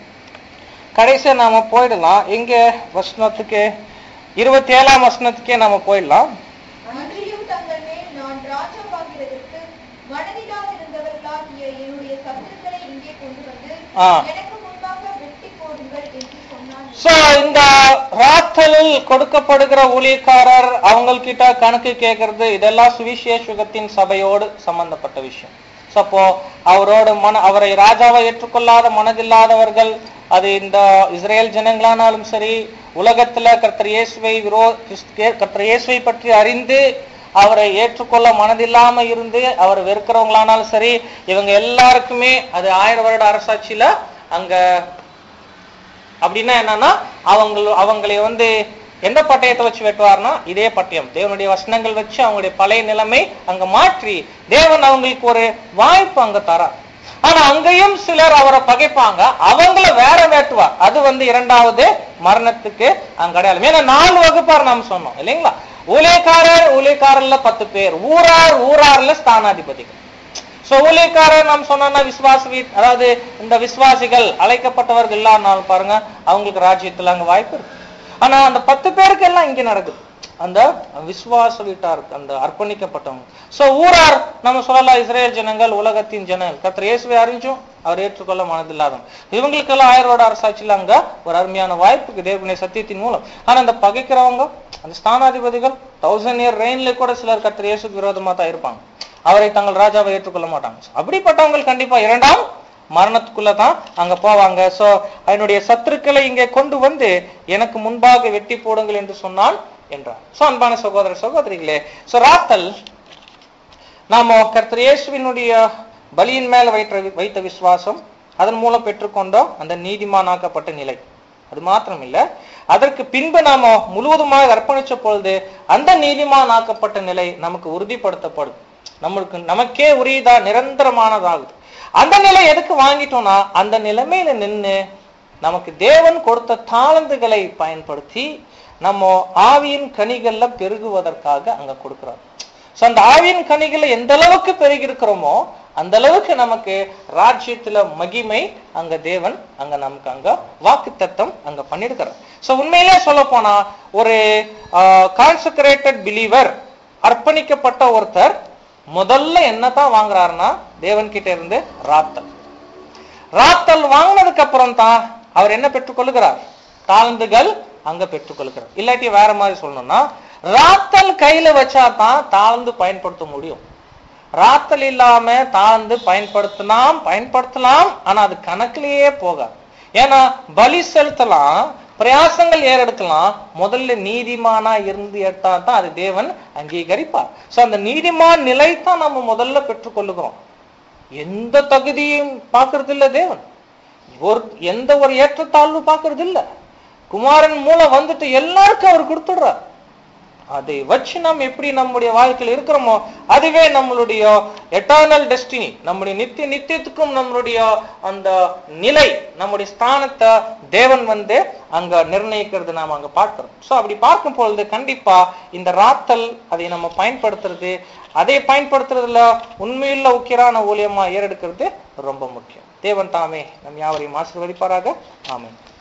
கடைசியா நாம போயிடலாம் எங்க வசனத்துக்கு இருபத்தி ஏழாம் வசனத்துக்கே நாம போயிடலாம் அன்றியும் தங்கள் மேல் நான் ராஜாவாகிறதற்கு மனதிலாதிருந்தவர்களாகிய என்னுடைய சத்துருக்களை இங்கே கொண்டு வந்து ஆ. எனக்கு முன்பாக வெட்டி போடுங்கள் என்று சொன்னான் சோ இந்த ராத்தலில் கொடுக்கப்படுகிற ஊழியக்காரர் அவங்கக்கிட்ட கணக்கு கேட்கறது இதெல்லாம் சுவிசேஷகத்தின் சபையோடு சம்பந்தப்பட்ட விஷயம் So, அப்போ அவரோட மன அவரை ராஜாவை ஏற்றுக்கொள்ளாத மனதில்லாதவர்கள் அது இந்த இஸ்ரேல் ஜனங்களானாலும் சரி உலகத்துல கர்த்தர் இயேசுவை விரோ கிறிஸ்து- கர்த்தர் இயேசுவை பற்றி அறிந்து அவரை ஏற்றுக்கொள்ள மனதில்லாம இருந்து அவரை வெறுக்கிறவங்களானாலும் சரி இவங்க எல்லாருக்குமே அது ஆயிரம் வருட அரசாட்சியில அங்க அப்படின்னா என்னன்னா அவங்க அவங்களை வந்து எந்த பட்டயத்தை வச்சு வெட்டுவார்னா இதே பட்டயம் தேவனுடைய வசனங்கள் வச்சு அவங்களுடைய பழைய நிலைமை அங்க மாற்றி தேவன் அவங்களுக்கு ஒரு வாய்ப்பு அங்க தரார் ஆனா அங்கேயும் சிலர் அவரை பகைப்பாங்க அவங்கள வேற வேட்டுவார் அது வந்து இரண்டாவது மரணத்துக்கு அங்க அடையாளம் ஏன்னா நாலு வகுப்பார் நாம் சொன்னோம் இல்லைங்களா ஊழியக்காரர் ஊழியக்காரர்ல பத்து பேர் ஊரார் ஊரார்ல ஸ்தானாதிபதிகள் சோ ஊழியக்காரர் நாம் சொன்னோம்னா விசுவாச வீட் அதாவது இந்த விசுவாசிகள் அழைக்கப்பட்டவர்கள் இல்லாதனாலும் பாருங்க அவங்களுக்கு ராஜ்யத்துல அங்க வாய்ப்பு இருக்கு ஆனா அந்த பத்து பேருக்கு எல்லாம் இங்க நடக்குது அந்த விசுவாச வீட்டார் அந்த அர்ப்பணிக்கப்பட்டவங்க சோ ஊரார் நம்ம சொல்லலாம் இஸ்ரேல் ஜனங்கள் உலகத்தின் ஜனங்கள் கர்த்தர் இயேசுவை அறிஞ்சும் அவர் ஏற்றுக்கொள்ள மனதில்லாதவங்க இவங்களுக்கெல்லாம் ஆயிரம் வருட அரசாட்சியில அங்க ஒரு அருமையான வாய்ப்புக்கு தேவனுடைய சத்தியத்தின் மூலம் ஆனா அந்த பகைக்கிறவங்க அந்த ஸ்தானாதிபதிகள் தௌசண்ட் இயர் ரெயின்ல கூட சிலர் கர்த்தர் இயேசுக்கு விரோதமா தான் இருப்பாங்க அவரை தங்கள் ராஜாவை ஏற்றுக்கொள்ள மாட்டாங்க அப்படிப்பட்டவங்க கண்டிப்பா இரண்டாம் மரணத்துக்குள்ள தான் அங்க போவாங்க சோ அதனுடைய சத்துருக்களை இங்கே கொண்டு வந்து எனக்கு முன்பாக வெட்டி போடுங்கள் என்று சொன்னான் என்றார் சோ அன்பான சகோதர சகோதரிகளே சோ ராத்தல் நாம கர்த்தர் இயேசுவினுடைய பலியின் மேல வைத்த வைத்த விசுவாசம் அதன் மூலம் பெற்றுக்கொண்ட அந்த நீதிமானாக்கப்பட்ட நிலை அது மாத்திரம் இல்ல அதற்கு பின்பு நாம முழுவதுமாக அர்ப்பணிச்ச பொழுது அந்த நீதிமானாக்கப்பட்ட நிலை நமக்கு உறுதிப்படுத்தப்படும் நம்மளுக்கு நமக்கே உரியதா நிரந்தரமானதாகுது அந்த நிலை எதுக்கு வாங்கிட்டோம்னா அந்த நிலைமையில நின்னு நமக்கு தேவன் கொடுத்த தாளந்துகளை பயன்படுத்தி நம்ம ஆவியின் கனிகள்ல பெருகுவதற்காக அங்க கொடுக்கிறார் சோ அந்த ஆவியின் கனிகளை எந்த அளவுக்கு பெருகி இருக்கிறோமோ அந்த அளவுக்கு நமக்கு ராஜ்யத்துல மகிமை அங்க தேவன் அங்க நமக்கு அங்க வாக்கு தத்தம் அங்க பண்ணிருக்கிறார் சோ உண்மையிலே சொல்ல போனா ஒரு கான்சக்ரேட்டட் பிலீவர் அர்ப்பணிக்கப்பட்ட ஒருத்தர் முதல்ல என்னதான் வாங்குறாருன்னா தேவன் கிட்ட இருந்து ராத்தல் ராத்தல் வாங்கினதுக்கு அப்புறம் தான் அவர் என்ன பெற்றுக்கொள்கிறார் தாழ்ந்துகள் அங்க பெற்றுக்கொள்கிறார் இல்லாட்டி வேற மாதிரி சொல்லணும்னா ராத்தல் கையில வச்சா தான் தாழ்ந்து பயன்படுத்த முடியும் ராத்தல் இல்லாம தாழ்ந்து பயன்படுத்தலாம் பயன்படுத்தலாம் ஆனா அது கணக்கிலேயே போகாது ஏன்னா பலி செலுத்தலாம் பிரயாசங்கள் ஏறெடுக்கலாம் முதல்ல நீதிமானா இருந்து எடுத்தா தான் அது தேவன் அங்கீகரிப்பார் சோ அந்த நீதிமான் நிலை தான் நம்ம முதல்ல பெற்றுக்கொள்ளுகிறோம் எந்த தகுதியும் பார்க்கறது இல்ல தேவன் ஒரு எந்த ஒரு ஏற்றத்தாழ்வு பார்க்கறது இல்ல குமாரன் மூலம் வந்துட்டு எல்லாருக்கும் அவர் கொடுத்துடுறார் அதை வச்சு நம்ம எப்படி நம்முடைய வாழ்க்கையில் இருக்கிறோமோ அதுவே நம்மளுடைய எட்டர்னல் டெஸ்டினி நம்முடைய நித்திய நித்தியத்துக்கும் நம்மளுடைய அந்த நிலை நம்முடைய ஸ்தானத்தை தேவன் வந்து அங்க நிர்ணயிக்கிறது நாம அங்க பார்க்கிறோம் சோ அப்படி பார்க்கும் பொழுது கண்டிப்பா இந்த ராத்தல் அதை நம்ம பயன்படுத்துறது அதை பயன்படுத்துறதுல உண்மையுள்ள உக்கிரான ஊழியமா ஏறெடுக்கிறது ரொம்ப முக்கியம் தேவன் தாமே நம் யாவரையும் ஆசீர்வதிப்பாராக ஆமென்